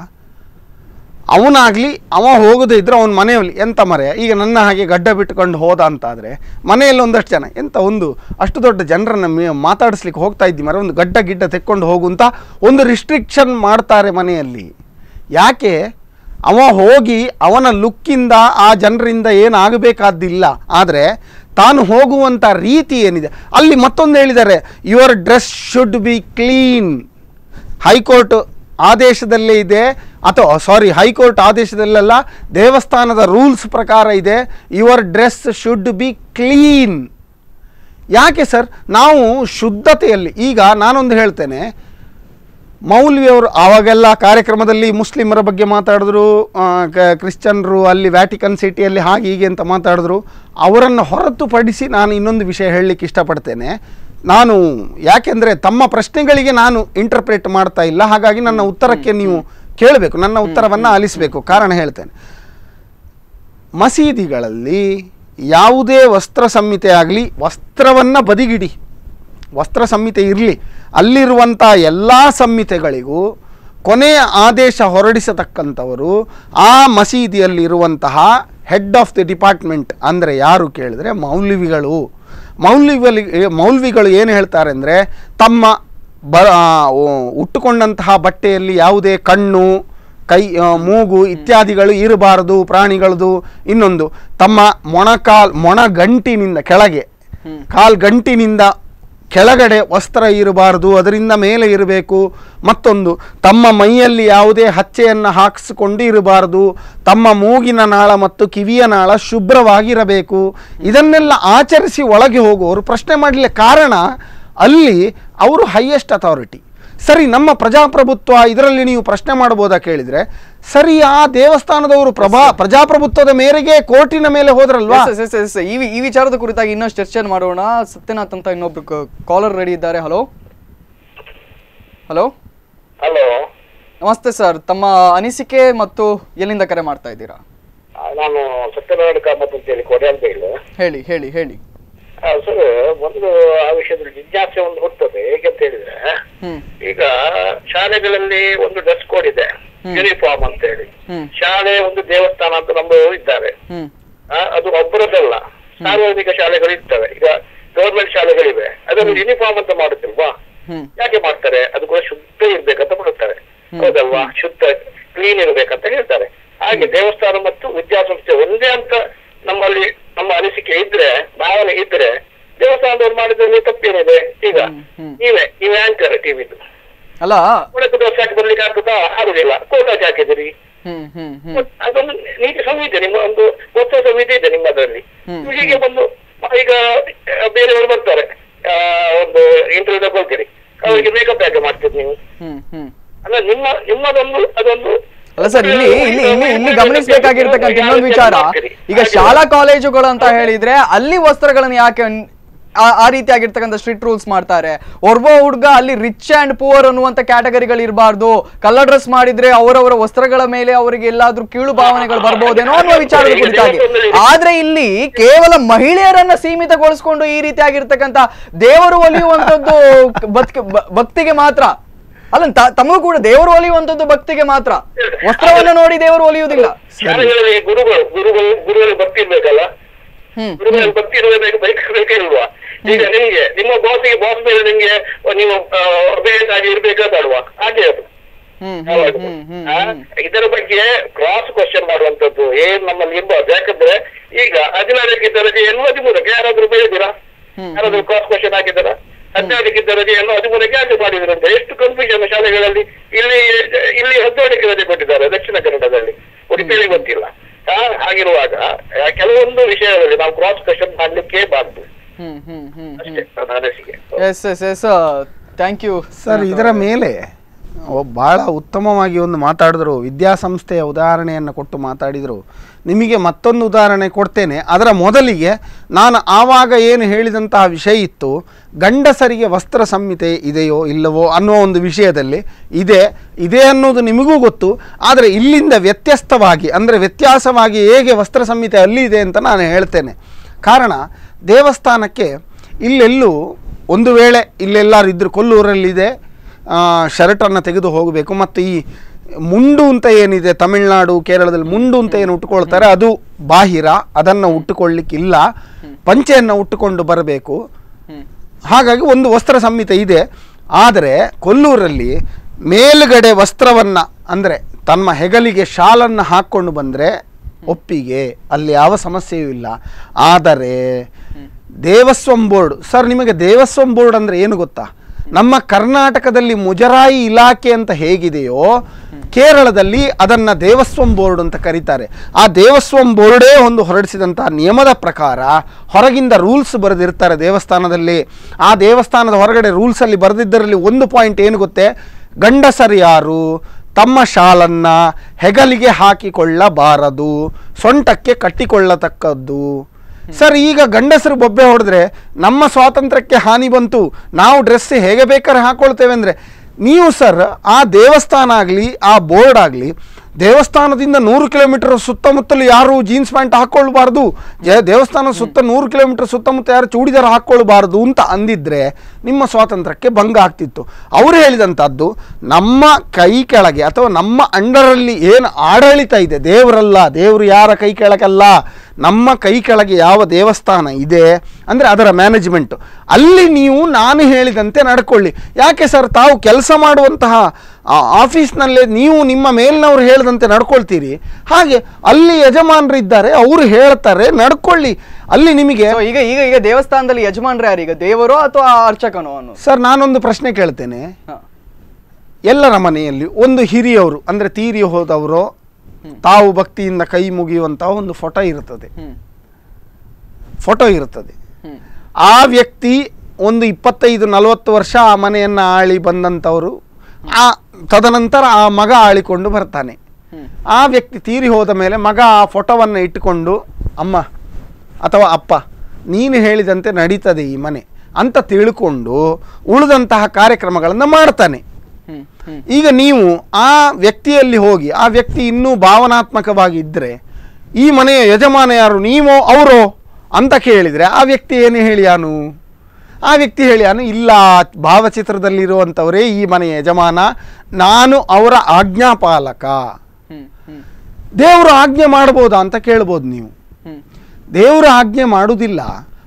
ಅವನಾಗಲಿ ಅವ ಹೋಗದೇ ಇದ್ರೆ ಅವನ ಮನೆಯಲ್ಲಿ ಎಂತ ಮರೆ ಈಗ ನನ್ನ ಹಾಗೆ ಗಡ್ಡ ಬಿಟ್ಟುಕೊಂಡು ಹೋದ ಅಂತಾದರೆ ಮನೆಯಲ್ಲಿ ಒಂದಷ್ಟು ಜನ ಎಂತ ಒಂದು ಅಷ್ಟು ದೊಡ್ಡ ಜನರನ್ನು ಮೇ- ಮಾತಾಡಿಸ್ಲಿಕ್ಕೆ ಹೋಗ್ತಾ ಇದ್ದಿ ಮರೆ ಒಂದು ಗಡ್ಡ ಗಿಡ್ಡ ತೆಕ್ಕೊಂಡು ಹೋಗುವಂತ ಒಂದು ರಿಸ್ಟ್ರಿಕ್ಷನ್ ಮಾಡ್ತಾರೆ ಮನೆಯಲ್ಲಿ ಯಾಕೆ ಅವ ಹೋಗಿ ಅವನ ಲುಕ್ಕಿಂದ ಆ ಜನರಿಂದ ಏನಾಗಬೇಕಾದ್ದಿಲ್ಲ ಆದರೆ ತಾನು ಹೋಗುವಂಥ ರೀತಿ ಏನಿದೆ ಅಲ್ಲಿ ಮತ್ತೊಂದು ಹೇಳಿದ್ದಾರೆ your dress should be clean high court ಆದೇಶದಲ್ಲೇ ಇದೆ ಅಥವಾ ಸಾರಿ ಹೈಕೋರ್ಟ್ ಆದೇಶದಲ್ಲೆಲ್ಲ ದೇವಸ್ಥಾನದ ರೂಲ್ಸ್ ಪ್ರಕಾರ ಇದೆ your dress should be clean ಯಾಕೆ ಸರ್ ನಾವು ಶುದ್ಧತೆಯಲ್ಲಿ ಈಗ ನಾನೊಂದು ಹೇಳ್ತೇನೆ ಮೌಲ್ವಿಯವರು ಆವಾಗೆಲ್ಲ ಕಾರ್ಯಕ್ರಮದಲ್ಲಿ ಮುಸ್ಲಿಮರ ಬಗ್ಗೆ ಮಾತಾಡಿದ್ರು ಆ, ಕ- ಕ್ರಿಶ್ಚಿಯನ್ರು ಅಲ್ಲಿ ವ್ಯಾಟಿಕನ್ ಸಿಟಿಯಲ್ಲಿ ಹಾಗೆ ಹೀಗೆ ಅಂತ ಮಾತಾಡಿದ್ರು ಅವರನ್ನು ಹೊರತುಪಡಿಸಿ ನಾನು ಇನ್ನೊಂದು ವಿಷಯ ಹೇಳಲಿಕ್ಕೆ ಇಷ್ಟಪಡ್ತೇನೆ ನಾನು ಯಾಕೆಂದರೆ ತಮ್ಮ ಪ್ರಶ್ನೆಗಳಿಗೆ ನಾನು ಇಂಟರ್ಪ್ರೇಟ್ ಮಾಡ್ತಾ ಇಲ್ಲ ಹಾಗಾಗಿ ನನ್ನ ಉತ್ತರಕ್ಕೆ ನೀವು ಕೇಳಬೇಕು ನನ್ನ ಉತ್ತರವನ್ನು ಆಲಿಸಬೇಕು ಕಾರಣ ಹೇಳ್ತೇನೆ ಮಸೀದಿಗಳಲ್ಲಿ ಯಾವುದೇ ವಸ್ತ್ರ ಸಂಹಿತೆ ಆಗಲಿ ವಸ್ತ್ರವನ್ನು ಬದಿಗಿಡಿ ವಸ್ತ್ರ ಸಂಹಿತೆ ಇರಲಿ ಅಲ್ಲಿರುವಂಥ ಎಲ್ಲ ಸಂಹಿತೆಗಳಿಗೂ ಕೊನೆಯ ಆದೇಶ ಹೊರಡಿಸತಕ್ಕಂಥವರು ಆ ಮಸೀದಿಯಲ್ಲಿರುವಂತಹ ಹೆಡ್ ಆಫ್ ದಿ ಡಿಪಾರ್ಟ್ಮೆಂಟ್ ಅಂದರೆ ಯಾರು ಕೇಳಿದ್ರೆ ಮೌಲ್ವಿಗಳು ಮೌಲ್ವಿಗಳಿ ಮೌಲ್ವಿಗಳು ಏನು ಹೇಳ್ತಾರೆ ಅಂದರೆ ತಮ್ಮ ಬ ಆ, ಓ- ಉಟ್ಟುಕೊಂಡಂತಹ ಬಟ್ಟೆಯಲ್ಲಿ ಯಾವುದೇ ಕಣ್ಣು ಕೈ ಆ, ಮೂಗು ಇತ್ಯಾದಿಗಳು ಇರಬಾರದು ಪ್ರಾಣಿಗಳದು ಇನ್ನೊಂದು ತಮ್ಮ ಮೊಣಕಾಲ್ ಮೊಣಗಂಟಿನಿಂದ ಕೆಳಗೆ ಕಾಲ್ ಗಂಟಿನಿಂದ ಕೆಳಗಡೆ ವಸ್ತ್ರ ಇರಬಾರದು ಅದರಿಂದ ಮೇಲೆ ಇರಬೇಕು ಮತ್ತೊಂದು ತಮ್ಮ ಮೈಯಲ್ಲಿ ಯಾವುದೇ ಹಚ್ಚೆಯನ್ನು ಹಾಕಿಸಿಕೊಂಡು ಇರಬಾರದು ತಮ್ಮ ಮೂಗಿನ ನಾಳ ಮತ್ತು ಕಿವಿಯ ನಾಳ ಶುಭ್ರವಾಗಿರಬೇಕು ಇದನ್ನೆಲ್ಲ ಆಚರಿಸಿ ಒಳಗೆ ಹೋಗುವವರು ಪ್ರಶ್ನೆ ಮಾಡಲಿಲ್ಲ ಕಾರಣ ಅಲ್ಲಿ ಅವರು ಹೈಯೆಸ್ಟ್ ಅಥಾರಿಟಿ ಸರಿ ನಮ್ಮ ಪ್ರಜಾಪ್ರಭುತ್ವ ಇದರಲ್ಲಿ ನೀವು ಪ್ರಶ್ನೆ ಮಾಡ್ಬೋದಾ ಕೇಳಿದ್ರೆ ಸರಿ ಆ ದೇವಸ್ಥಾನದವರು ಪ್ರಭಾ ಪ್ರಜಾಪ್ರಭುತ್ವದ ಮೇರೆಗೆ ಕೋರ್ಟಿನ ಮೇಲೆ ಹೋದ್ರಲ್ವಾ Yes, yes, yes, yes. ಈ ವಿ- ಈ ವಿಚಾರದ ಕುರಿತಾಗಿ ಇನ್ನಷ್ಟು ಚರ್ಚೆ ಮಾಡೋಣ ಸತ್ಯನಾಥ್ ಅಂತ ಇನ್ನೊಬ್ರು ಕಾಲರ್ ರೆಡಿ ಇದ್ದಾರೆ ಹಲೋ ಹಲೋ ಹಲೋ ನಮಸ್ತೆ ಸರ್ ತಮ್ಮ ಅನಿಸಿಕೆ ಮತ್ತು ಎಲ್ಲಿಂದ ಕರೆ ಮಾಡ್ತಾ ಇದ್ದೀರಾ ನಾನು ಸತ್ಯನಾರಾಯಣ ಕಾಮತ್ ಅಂತೇಳಿ ಕೊಡಿಯಲ್ ಬೈಲು ಹೇಳಿ ಹೇಳಿ ಹೇಳಿ ಸರ್ ಒಂದು ಆ ವಿಷಯದಲ್ಲಿ ಜಿಜ್ಞಾಸೆ ಒಂದು ಹುಟ್ಟುತ್ತದೆ ಹೇಗಂತ ಹೇಳಿದ್ರೆ ಹ್ಮ್ ಈಗ ಶಾಲೆಗಳಲ್ಲಿ ಒಂದು ಡ್ರೆಸ್ ಕೋಡ್ ಇದೆ ಯೂನಿಫಾರ್ಮ್ ಅಂತ ಹೇಳಿ ಹ್ಮ್ ಶಾಲೆ ಒಂದು ದೇವಸ್ಥಾನ ಅಂತ ನಮ್ಮವರು ಇದ್ದಾರೆ ಹ್ಮ್ ಆ, ಅದು ಒಬ್ಬರದಲ್ಲ ಸಾರ್ವಜನಿಕ ಶಾಲೆಗಳು ಇರ್ತವೆ ಈಗ ಗವರ್ಮೆಂಟ್ ಶಾಲೆಗಳಿವೆ ಅದನ್ನು ಯೂನಿಫಾರ್ಮ್ ಅಂತ ಮಾಡುತ್ತಿಲ್ವಾ ಹ್ಮ್ ಯಾಕೆ ಮಾಡ್ತಾರೆ ಅದು ಕೂಡ ಶುದ್ಧ ಇರ್ಬೇಕಂತ ಮಾಡ್ತಾರೆ ಹೌದಲ್ವಾ ಶುದ್ಧ ಕ್ಲೀನ್ ಇರ್ಬೇಕಂತ ಹೇಳ್ತಾರೆ ಹಾಗೆ ದೇವಸ್ಥಾನ ಮತ್ತು ವಿದ್ಯಾಸಂಸ್ಥೆ ಒಂದೇ ಅಂತ ನಮ್ಮಲ್ಲಿ ನಮ್ಮ ಅನಿಸಿಕೆ ಇದ್ರೆ ಭಾವನೆ ಇದ್ರೆ ದೇವಸ್ಥಾನದವ್ರು ಮಾಡಿದ್ರಲ್ಲಿ ತಪ್ಪೇನಿದೆ ಈಗ ಹ್ಮ್. ನೀವೇ ನೀವೇ ಆಂಕರ್ ಟಿವಿದು ಅಲ್ಲ ಒಳಗೆ ದೋಸೆ ಹಾಕಿ ಬರ್ಲಿಕ್ಕೆ ಆಗ್ತದಾ ಆಗುದಿಲ್ಲ ಕೋಟ್ ಹಾಕಿ ಹಾಕಿದಿರಿ ಹ್ಮ್ ಹ್ಮ್ ಹ್ಮ್ ಅದೊಂದು ನೀತಿ ಸಂಹಿತೆ ನಿಮ್ಮ ಒಂದು ಒತ್ತ ಸಂಹಿತೆ ಇದೆ ನಿಮ್ಮದರಲ್ಲಿ ಹ್ಮ್. ನೀವು ಹೀಗೆ ಬಂದು ಈಗ ಆ, ಬೇರೆಯವರು ಬರ್ತಾರೆ ಆ, ಒಂದು ಇಂಟರ್ವ್ಯೂ ತಗೊಳ್ತೀರಿ ಅವರಿಗೆ ಮೇಕಪ್ ಯಾಕೆ ಮಾಡ್ತೀರಿ ನೀವು ಹ್ಮ್ ಹ್ಮ್ ಅಲ್ಲ ನಿಮ್ಮ ನಿಮ್ಮದೊಂದು ಅದೊಂದು ಅಲ್ಲ ಸರ್ ಇಲ್ಲಿ ಇಲ್ಲಿ ಇಲ್ಲಿ ಇಲ್ಲಿ ಗಮನಿಸಬೇಕಾಗಿರ್ತಕ್ಕಂಥ ಇನ್ನೊಂದು ವಿಚಾರ ಈಗ ಶಾಲಾ ಕಾಲೇಜುಗಳು ಅಂತ ಹೇಳಿದ್ರೆ ಅಲ್ಲಿ ವಸ್ತ್ರಗಳನ್ನ ಯಾಕೆ ಅನ್- ಆ- ಆ ರೀತಿಯಾಗಿರ್ತಕ್ಕಂಥ ಸ್ಟ್ರಿಕ್ಟ್ ರೂಲ್ಸ್ ಮಾಡ್ತಾರೆ ಒರ್ವ ಹುಡುಗ ಅಲ್ಲಿ ರಿಚ್ ಅಂಡ್ ಪುವರ್ ಅನ್ನುವಂತ ಕ್ಯಾಟಗರಿಗಳು ಇರಬಾರ್ದು ಕಲರ್ ಡ್ರೆಸ್ ಮಾಡಿದ್ರೆ ಅವರವರ ವಸ್ತ್ರಗಳ ಮೇಲೆ ಅವರಿಗೆ ಎಲ್ಲಾದ್ರೂ ಕೀಳು ಭಾವನೆಗಳು ಬರ್ಬೋದೇನೋ ಅನ್ನುವ ವಿಚಾರದ ಕುರಿತಾಗಿ ಆದ್ರೆ ಇಲ್ಲಿ ಕೇವಲ ಮಹಿಳೆಯರನ್ನ ಸೀಮಿತಗೊಳಿಸ್ಕೊಂಡು ಈ ರೀತಿಯಾಗಿರ್ತಕ್ಕಂಥ ದೇವರು ಒಲಿಯುವಂತದ್ದು ಬದುಕ ಬ- ಭಕ್ತಿಗೆ ಮಾತ್ರ ಅಲ್ಲ ತ- ತಮಗೂ ಕೂಡ ದೇವರು ಒಲಿಯುವಂತದ್ದು ಭಕ್ತಿಗೆ ಮಾತ್ರ ವಸ್ತ್ರವನ್ನು ನೋಡಿ ದೇವರು ಒಲಿಯುವುದಿಲ್ಲ ಶಾಲೆಗಳಲ್ಲಿ ಗುರುಗಳು ಗುರುಗಳು ಗುರುಗಳು ಭಕ್ತಿ ಇರ್ಬೇಕಲ್ಲ ಹ್ಮ್ ಗುರುಗಳಲ್ಲಿ ಭಕ್ತಿ ಇರಬೇಕು ಬೈಕ್ ಬೇಕಿಲ್ವಾ ಈಗ ನಿಮ್ಗೆ ನಿಮ್ಮ ಬಾಸಿಗೆ ಬಾಸ್ ಮೇಲೆ ನಿಮ್ಗೆ ನೀವು ಬೇರೆ ಆಗಿ ಇರ್ಬೇಕಾ ಬೇಡವಾ ಹಾಗೆ ಅದು ಹ್ಮ್ ಹೌದು. ಹ್ಮ್ ಹ್ಮ್ ಆ, ಇದರ ಬಗ್ಗೆ ಕ್ರಾಸ್ ಕ್ವಶನ್ ಮಾಡುವಂತದ್ದು ಏನ್ ನಮ್ಮಲ್ಲಿ ಇರ್ಬಾರ್ದು ಯಾಕಂದ್ರೆ ಈಗ ಹದಿನಾರಕ್ಕೆ ದರ್ಜೆ ಎನ್ನು ಹದಿಮೂರಕ್ಕೆ ಯಾರಾದ್ರೂ ಬೆಳೆದಿರಾ ಹ್ಮ್. ಯಾರಾದ್ರೂ ಕ್ರಾಸ್ ಕ್ವಶನ್ ಹಾಕಿದಾರ ಹದಿನಾರಕ್ಕೆ ದರ್ಜೆ ಎನ್ನು ಹದಿಮೂರಕ್ಕೆ ಯಾಕೆ ಮಾಡಿದ್ರು ಅಂತ ಎಷ್ಟು ಕನ್ಫ್ಯೂಷನ್ ಶಾಲೆಗಳಲ್ಲಿ ಇಲ್ಲಿ ಇಲ್ಲಿ ಹದಿನೇಳಕ್ಕೆ ರಜೆ ಕೊಟ್ಟಿದ್ದಾರೆ ದಕ್ಷಿಣ ಕನ್ನಡದಲ್ಲಿ ಉಡುಪಿಯಲ್ಲಿ ಗೊತ್ತಿಲ್ಲ ಆ, ಹಾಗಿರುವಾಗ ಆ, ಕೆಲವೊಂದು ವಿಷಯಗಳಲ್ಲಿ ನಾವು ಕ್ರಾಸ್ ಕ್ವಶನ್ ಮಾಡ್ಲಿಕ್ಕೆ ಬಾರ್ದು ಹ್ಮ್ ಹ್ಮ್ ಹ್ಮ್ ಅಷ್ಟೇ ನನ್ನ ಅನಿಸಿಕೆ yes yes yes thank you sir ಇದರ ಮೇಲೆ ಒಬ್ಬ ಭಾಳ ಉತ್ತಮವಾಗಿ ಒಂದು ಮಾತಾಡಿದ್ರು ವಿದ್ಯಾಸಂಸ್ಥೆಯ ಉದಾಹರಣೆಯನ್ನು ಕೊಟ್ಟು ಮಾತಾಡಿದರು ನಿಮಗೆ ಮತ್ತೊಂದು ಉದಾಹರಣೆ ಕೊಡ್ತೇನೆ ಅದರ ಮೊದಲಿಗೆ ನಾನು ಆವಾಗ ಏನು ಹೇಳಿದಂತಹ ವಿಷಯ ಇತ್ತು ಗಂಡಸರಿಗೆ ವಸ್ತ್ರ ಸಂಹಿತೆ ಇದೆಯೋ ಇಲ್ಲವೋ ಅನ್ನುವ ಒಂದು ವಿಷಯದಲ್ಲಿ ಇದೆ ಇದೆ ಅನ್ನೋದು ನಿಮಗೂ ಗೊತ್ತು ಆದರೆ ಇಲ್ಲಿಂದ ವ್ಯತ್ಯಸ್ತವಾಗಿ ಅಂದರೆ ವ್ಯತ್ಯಾಸವಾಗಿ ಹೇಗೆ ವಸ್ತ್ರ ಸಂಹಿತೆ ಅಲ್ಲಿ ಇದೆ ಅಂತ ನಾನು ಹೇಳ್ತೇನೆ ಕಾರಣ ದೇವಸ್ಥಾನಕ್ಕೆ ಇಲ್ಲೆಲ್ಲೂ ಒಂದು ವೇಳೆ ಇಲ್ಲೆಲ್ಲರೂ ಇದ್ದರು ಕೊಲ್ಲೂರಲ್ಲಿದೆ ಶರ್ಟನ್ನು ತೆಗೆದು ಹೋಗಬೇಕು ಮತ್ತು ಈ ಮುಂಡು ಅಂತ ಏನಿದೆ ತಮಿಳುನಾಡು ಕೇರಳದಲ್ಲಿ ಮುಂಡು ಅಂತ ಏನು ಉಟ್ಕೊಳ್ತಾರೆ ಅದು ಬಾಹಿರ ಅದನ್ನು ಉಟ್ಟುಕೊಳ್ಳಿಕ್ಕಿಲ್ಲ ಪಂಚೆಯನ್ನು ಉಟ್ಟುಕೊಂಡು ಬರಬೇಕು ಹ್ಮ್ ಹಾಗಾಗಿ ಒಂದು ವಸ್ತ್ರ ಸಂಹಿತೆ ಇದೆ ಆದರೆ ಕೊಲ್ಲೂರಲ್ಲಿ ಮೇಲುಗಡೆ ವಸ್ತ್ರವನ್ನು ಅಂದರೆ ತಮ್ಮ ಹೆಗಲಿಗೆ ಶಾಲನ್ನು ಹಾಕ್ಕೊಂಡು ಬಂದರೆ ಒಪ್ಪಿಗೆ ಅಲ್ಲಿ ಯಾವ ಸಮಸ್ಯೆಯೂ ಇಲ್ಲ ಆದರೆ ದೇವಸ್ವಂ ಬೋರ್ಡ್ ಸರ್ ನಿಮಗೆ ದೇವಸ್ವಂ ಬೋರ್ಡ್ ಅಂದರೆ ಏನು ಗೊತ್ತಾ ನಮ್ಮ ಕರ್ನಾಟಕದಲ್ಲಿ ಮುಜರಾಯಿ ಇಲಾಖೆ ಅಂತ ಹೇಗಿದೆಯೋ ಕೇರಳದಲ್ಲಿ ಅದನ್ನು ದೇವಸ್ವಂ ಬೋರ್ಡ್ ಅಂತ ಕರೀತಾರೆ ಆ ದೇವಸ್ವಂ ಬೋರ್ಡೇ ಒಂದು ಹೊರಡಿಸಿದಂತಹ ನಿಯಮದ ಪ್ರಕಾರ ಹೊರಗಿಂದ ರೂಲ್ಸ್ ಬರೆದಿರ್ತಾರೆ ದೇವಸ್ಥಾನದಲ್ಲಿ ಆ ದೇವಸ್ಥಾನದ ಹೊರಗಡೆ ರೂಲ್ಸಲ್ಲಿ ಬರೆದಿದ್ದರಲ್ಲಿ ಒಂದು ಪಾಯಿಂಟ್ ಏನು ಗೊತ್ತೇ ಗಂಡಸರು ಯಾರು ತಮ್ಮ ಶಾಲನ್ನು ಹೆಗಲಿಗೆ ಹಾಕಿಕೊಳ್ಳಬಾರದು ಸೊಂಟಕ್ಕೆ ಕಟ್ಟಿಕೊಳ್ಳತಕ್ಕದ್ದು ಸರ್ ಈಗ ಗಂಡಸರು ಬೊಬ್ಬೆ ಹೊಡೆದ್ರೆ ನಮ್ಮ ಸ್ವಾತಂತ್ರ್ಯಕ್ಕೆ ಹಾನಿ ಬಂತು ನಾವು ಡ್ರೆಸ್ ಹೇಗೆ ಬೇಕಾದ್ರೆ ಹಾಕೊಳ್ತೇವೆ ಅಂದರೆ ನೀವು ಸರ್ ಆ ದೇವಸ್ಥಾನ ಆಗಲಿ ಆ ಬೋರ್ಡ್ ಆಗಲಿ ದೇವಸ್ಥಾನದಿಂದ ನೂರು ಕಿಲೋಮೀಟರ್ ಸುತ್ತಮುತ್ತಲು ಯಾರು ಜೀನ್ಸ್ ಪ್ಯಾಂಟ್ ಹಾಕ್ಕೊಳ್ಬಾರ್ದು ಜ ದೇವಸ್ಥಾನ ಸುತ್ತ ನೂರು ಕಿಲೋಮೀಟರ್ ಸುತ್ತಮುತ್ತ ಯಾರು ಚೂಡಿದಾರ ಹಾಕ್ಕೊಳ್ಬಾರ್ದು ಅಂತ ಅಂದಿದ್ರೆ ನಿಮ್ಮ ಸ್ವಾತಂತ್ರ್ಯಕ್ಕೆ ಭಂಗ ಆಗ್ತಿತ್ತು ಅವರು ಹೇಳಿದಂಥದ್ದು ನಮ್ಮ ಕೈ ಕೆಳಗೆ ಅಥವಾ ನಮ್ಮ ಅಂಡರಲ್ಲಿ ಏನು ಆಡಳಿತ ಇದೆ ದೇವರಲ್ಲ ದೇವರು ಯಾರ ಕೈ ಕೆಳಗಲ್ಲ ನಮ್ಮ ಕೈ ಕೆಳಗೆ ಯಾವ ದೇವಸ್ಥಾನ ಇದೆ ಅಂದರೆ ಅದರ ಮ್ಯಾನೇಜ್ಮೆಂಟು ಅಲ್ಲಿ ನೀವು ನಾನು ಹೇಳಿದಂತೆ ನಡ್ಕೊಳ್ಳಿ ಯಾಕೆ ಸರ್ ತಾವು ಕೆಲಸ ಮಾಡುವಂತಹ ಆ ಆಫೀಸ್ನಲ್ಲೇ ನೀವು ನಿಮ್ಮ ಮೇಲಿನವರು ಹೇಳಿದಂತೆ ನಡ್ಕೊಳ್ತೀರಿ ಹಾಗೆ ಅಲ್ಲಿ ಯಜಮಾನರಿದ್ದಾರೆ ಅವರು ಹೇಳ್ತಾರೆ ನಡ್ಕೊಳ್ಳಿ ಅಲ್ಲಿ ನಿಮಗೆ So, ಈಗ ಈಗ ಈಗ ದೇವಸ್ಥಾನದಲ್ಲಿ ಯಜಮಾನ್ರು ಯಾರು ಈಗ ದೇವರೋ ಅಥವಾ ಅರ್ಚಕನೋ ಅನ್ನೋದು ಸರ್ ನಾನೊಂದು ಪ್ರಶ್ನೆ ಕೇಳ್ತೇನೆ ಹ. ಎಲ್ಲರ ಮನೆಯಲ್ಲಿ ಒಂದು ಹಿರಿಯವರು ಅಂದರೆ ತೀರಿ ಹೋದವರು ತಾವು ಭಕ್ತಿಯಿಂದ ಕೈ ಮುಗಿಯುವಂತಹ ಒಂದು ಫೋಟೋ ಇರುತ್ತದೆ ಹ್ಮ್ ಫೋಟೋ ಇರುತ್ತದೆ ಹ್ಮ್ ಆ ವ್ಯಕ್ತಿ ಒಂದು ಇಪ್ಪತ್ತೈದು ನಲವತ್ತು ವರ್ಷ ಆ ಮನೆಯನ್ನು ಆಳಿ ಬಂದಂಥವರು ಆ ತದನಂತರ ಆ ಮಗ ಆಳಿಕೊಂಡು ಬರ್ತಾನೆ ಹ್ಮ್ ಆ ವ್ಯಕ್ತಿ ತೀರಿ ಹೋದ ಮೇಲೆ ಮಗ ಆ ಫೋಟೋವನ್ನು ಇಟ್ಟುಕೊಂಡು ಅಮ್ಮ ಅಥವಾ ಅಪ್ಪ ನೀನು ಹೇಳಿದಂತೆ ನಡೀತದೆ ಈ ಮನೆ ಅಂತ ತಿಳ್ಕೊಂಡು ಉಳಿದಂತಹ ಕಾರ್ಯಕ್ರಮಗಳನ್ನು ಮಾಡ್ತಾನೆ ಹ್ಮ್ ಹ್ಮ್ ಈಗ ನೀವು ಆ ವ್ಯಕ್ತಿಯಲ್ಲಿ ಹೋಗಿ ಆ ವ್ಯಕ್ತಿ ಇನ್ನೂ ಭಾವನಾತ್ಮಕವಾಗಿ ಇದ್ದರೆ ಈ ಮನೆಯ ಯಜಮಾನ ಯಾರು ನೀವೋ ಅವರೋ ಅಂತ ಕೇಳಿದರೆ ಆ ವ್ಯಕ್ತಿ ಏನು ಹೇಳಿಯಾನು ಆ ವ್ಯಕ್ತಿ ಹೇಳಿಯಾನು ಇಲ್ಲ ಭಾವಚಿತ್ರದಲ್ಲಿರುವಂಥವರೇ ಈ ಮನೆಯ ಯಜಮಾನ ನಾನು ಅವರ ಆಜ್ಞಾಪಾಲಕ ಹ್ಮ್ ಹ್ಮ್ ದೇವರು ಆಜ್ಞೆ ಮಾಡ್ಬೋದಾ ಅಂತ ಕೇಳ್ಬೋದು ನೀವು ಹ್ಮ್ ದೇವರು ಆಜ್ಞೆ ಮಾಡುವುದಿಲ್ಲ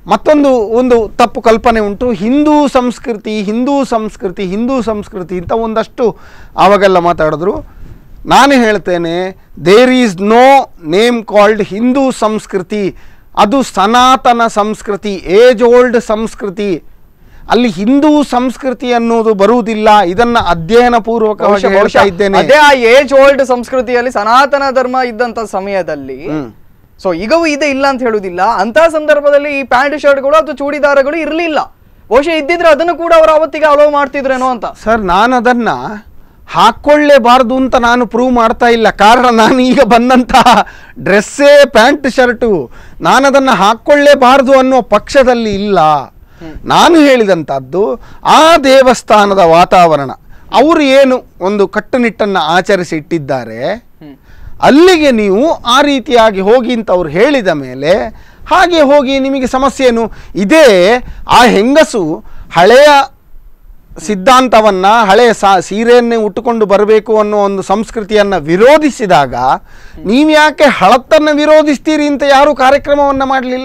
ಮತ್ತೊಂದು ಒಂದು ತಪ್ಪು ಕಲ್ಪನೆ ಉಂಟು ಹಿಂದೂ ಸಂಸ್ಕೃತಿ ಹಿಂದೂ ಸಂಸ್ಕೃತಿ ಹಿಂದೂ ಸಂಸ್ಕೃತಿ ಅಂತ ಒಂದಷ್ಟು ಆವಾಗೆಲ್ಲ ಮಾತಾಡಿದ್ರು ನಾನು ಹೇಳ್ತೇನೆ there is no name called Hindu ಸಂಸ್ಕೃತಿ ಅದು ಸನಾತನ ಸಂಸ್ಕೃತಿ ಏಜ್ ಓಲ್ಡ್ ಸಂಸ್ಕೃತಿ ಅಲ್ಲಿ ಹಿಂದೂ ಸಂಸ್ಕೃತಿ ಅನ್ನೋದು ಬರುವುದಿಲ್ಲ ಇದನ್ನ ಅಧ್ಯಯನ ಪೂರ್ವಕವಾಗಿ ಬಹುಶಃ- ಹೇಳ್ತಾ ಬಹುಶಃ ಇದ್ದೇನೆ ಅದೇ ಆ ಏಜ್ ಓಲ್ಡ್ ಸಂಸ್ಕೃತಿಯಲ್ಲಿ ಸನಾತನ ಧರ್ಮ ಇದ್ದಂತ ಸಮಯದಲ್ಲಿ ಹ್ಮ್. ಸೊ ಈಗವೂ ಇದೆ ಇಲ್ಲ ಅಂತ ಹೇಳುದಿಲ್ಲ ಅಂತ ಸಂದರ್ಭದಲ್ಲಿ ಈ ಪ್ಯಾಂಟ್ ಶರ್ಟ್ಗಳು ಅಥವಾ ಚೂಡಿದಾರಗಳು ಇರಲಿಲ್ಲ ಬಹುಶಃ ಇದ್ದಿದ್ರೆ ಅದನ್ನು ಕೂಡ ಅವರು ಅವತ್ತಿಗೆ ಅಲೋ ಮಾಡ್ತಿದ್ರೇನೋ ಅಂತ ಸರ್ ನಾನು ಅದನ್ನ ಹಾಕೊಳ್ಳೇಬಾರ್ದು ಅಂತ ನಾನು ಪ್ರೂವ್ ಮಾಡ್ತಾ ಇಲ್ಲ ಕಾರಣ ನಾನು ಈಗ ಬಂದಂತಹ ಡ್ರೆಸ್ಸೇ ಪ್ಯಾಂಟ್ ಶರ್ಟು ನಾನು ಅದನ್ನು ಹಾಕ್ಕೊಳ್ಳೇಬಾರ್ದು ಅನ್ನೋ ಪಕ್ಷದಲ್ಲಿ ಇಲ್ಲ ನಾನು ಹೇಳಿದಂಥದ್ದು ಆ ದೇವಸ್ಥಾನದ ವಾತಾವರಣ ಅವರು ಏನು ಒಂದು ಕಟ್ಟುನಿಟ್ಟನ್ನು ಆಚರಿಸಿ ಇಟ್ಟಿದ್ದಾರೆ ಹ್ಮ್. ಅಲ್ಲಿಗೆ ನೀವು ಆ ರೀತಿಯಾಗಿ ಹೋಗಿ ಅಂತ ಅವ್ರು ಹೇಳಿದ ಮೇಲೆ ಹಾಗೆ ಹೋಗಿ ನಿಮಗೆ ಸಮಸ್ಯೆ ಏನು ಇದೇ ಆ ಹೆಂಗಸು ಹಳೆಯ ಸಿದ್ಧಾಂತವನ್ನ ಹಳೆಯ ಸಾ ಸೀರೆಯನ್ನೇ ಉಟ್ಟುಕೊಂಡು ಬರಬೇಕು ಅನ್ನೋ ಒಂದು ಸಂಸ್ಕೃತಿಯನ್ನ ವಿರೋಧಿಸಿದಾಗ ನೀವು ಯಾಕೆ ಹಳತ್ತನ್ನು ವಿರೋಧಿಸ್ತೀರಿ ಅಂತ ಯಾರು ಕಾರ್ಯಕ್ರಮವನ್ನ ಮಾಡಲಿಲ್ಲ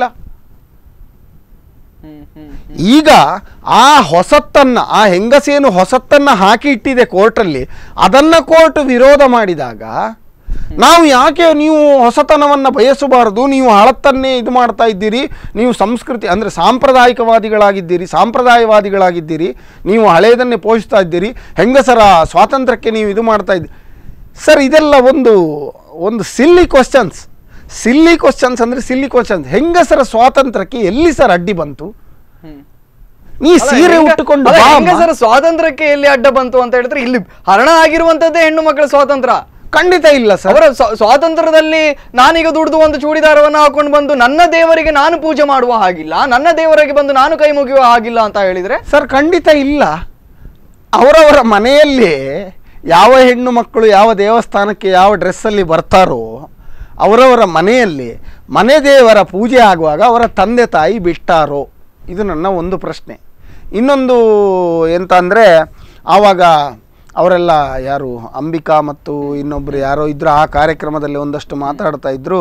ಹ್ಮ್, ಹ್ಮ್. ಈಗ ಆ ಹೊಸತ್ತನ್ನ ಆ ಹೆಂಗಸೇನು ಹೊಸತ್ತನ್ನ ಹಾಕಿ ಇಟ್ಟಿದೆ ಕೋರ್ಟಲ್ಲಿ ಅದನ್ನ ಕೋರ್ಟ್ ವಿರೋಧ ಮಾಡಿದಾಗ ನಾವು ಯಾಕೆ ನೀವು ಹೊಸತನವನ್ನ ಬಯಸಬಾರದು ನೀವು ಹಳತ್ತನ್ನೇ ಇದು ಮಾಡ್ತಾ ಇದ್ದೀರಿ ನೀವು ಸಂಸ್ಕೃತಿ ಅಂದರೆ ಸಾಂಪ್ರದಾಯಿಕವಾದಿಗಳಾಗಿದ್ದೀರಿ ಸಾಂಪ್ರದಾಯವಾದಿಗಳಾಗಿದ್ದೀರಿ ನೀವು ಹಳೆಯದನ್ನೇ ಪೋಷಿಸ್ತಾ ಇದ್ದೀರಿ ಹೆಂಗಸರ ಸ್ವಾತಂತ್ರ್ಯಕ್ಕೆ ನೀವು ಇದು ಮಾಡ್ತಾ ಇದ್ದೀರಿ ಸರ್ ಇದೆಲ್ಲ ಒಂದು ಒಂದು ಸಿಲ್ಲಿ ಕ್ವಶನ್ಸ್ ಸಿಲ್ಲಿ ಕ್ವಶನ್ಸ್ ಅಂದರೆ ಸಿಲ್ಲಿ ಕ್ವಶನ್ಸ್ ಹೆಂಗಸರ ಸ್ವಾತಂತ್ರ್ಯಕ್ಕೆ ಎಲ್ಲಿ ಸರ್ ಅಡ್ಡಿ ಬಂತು ಹ್ಮ್. ನೀ ಅಲ್ಲ, ಸೀರೆ ಹೆಂಗ- ಉಟ್ಟುಕೊಂಡು ಅಲ್ಲ, ಬಾ ಅಮ್ಮ. ಹೆಂಗಸರ ಸ್ವಾತಂತ್ರ್ಯಕ್ಕೆ ಎಲ್ಲಿ ಅಡ್ಡ ಬಂತು ಅಂತ ಹೇಳಿದ್ರೆ ಇಲ್ಲಿ ಹರಣ ಆಗಿರುವಂತದ್ದೇ ಹೆಣ್ಣು ಮಕ್ಕಳ ಸ್ವಾತಂತ್ರ್ಯ ಖಂಡಿತ ಇಲ್ಲ ಸರ್ ಅವರ ಸ್ವ- ಸ್ವಾತಂತ್ರ್ಯದಲ್ಲಿ ನಾನೀಗ ದುಡಿದು ಒಂದು ಚೂಡಿದಾರವನ್ನು ಹಾಕೊಂಡು ಬಂದು ನನ್ನ ದೇವರಿಗೆ ನಾನು ಪೂಜೆ ಮಾಡುವ ಹಾಗಿಲ್ಲ ನನ್ನ ದೇವರಿಗೆ ಬಂದು ನಾನು ಕೈ ಮುಗಿಯುವ ಹಾಗಿಲ್ಲ ಅಂತ ಹೇಳಿದ್ರೆ ಸರ್ ಖಂಡಿತ ಇಲ್ಲ ಅವರವರ ಮನೆಯಲ್ಲಿ ಯಾವ ಹೆಣ್ಣು ಮಕ್ಕಳು ಯಾವ ದೇವಸ್ಥಾನಕ್ಕೆ ಯಾವ ಡ್ರೆಸ್ಸಲ್ಲಿ ಬರ್ತಾರೋ ಅವರವರ ಮನೆಯಲ್ಲಿ ಮನೆ ದೇವರ ಪೂಜೆ ಆಗುವಾಗ ಅವರ ತಂದೆ ತಾಯಿ ಬಿಟ್ಟಾರೋ ಇದು ನನ್ನ ಒಂದು ಪ್ರಶ್ನೆ ಇನ್ನೊಂದು ಎಂತ ಅಂದರೆ ಆವಾಗ ಅವರೆಲ್ಲ ಯಾರು ಅಂಬಿಕಾ ಮತ್ತು ಇನ್ನೊಬ್ಬರು ಯಾರೋ ಇದ್ರು ಆ ಕಾರ್ಯಕ್ರಮದಲ್ಲಿ ಒಂದಷ್ಟು ಮಾತಾಡ್ತಾ ಇದ್ರು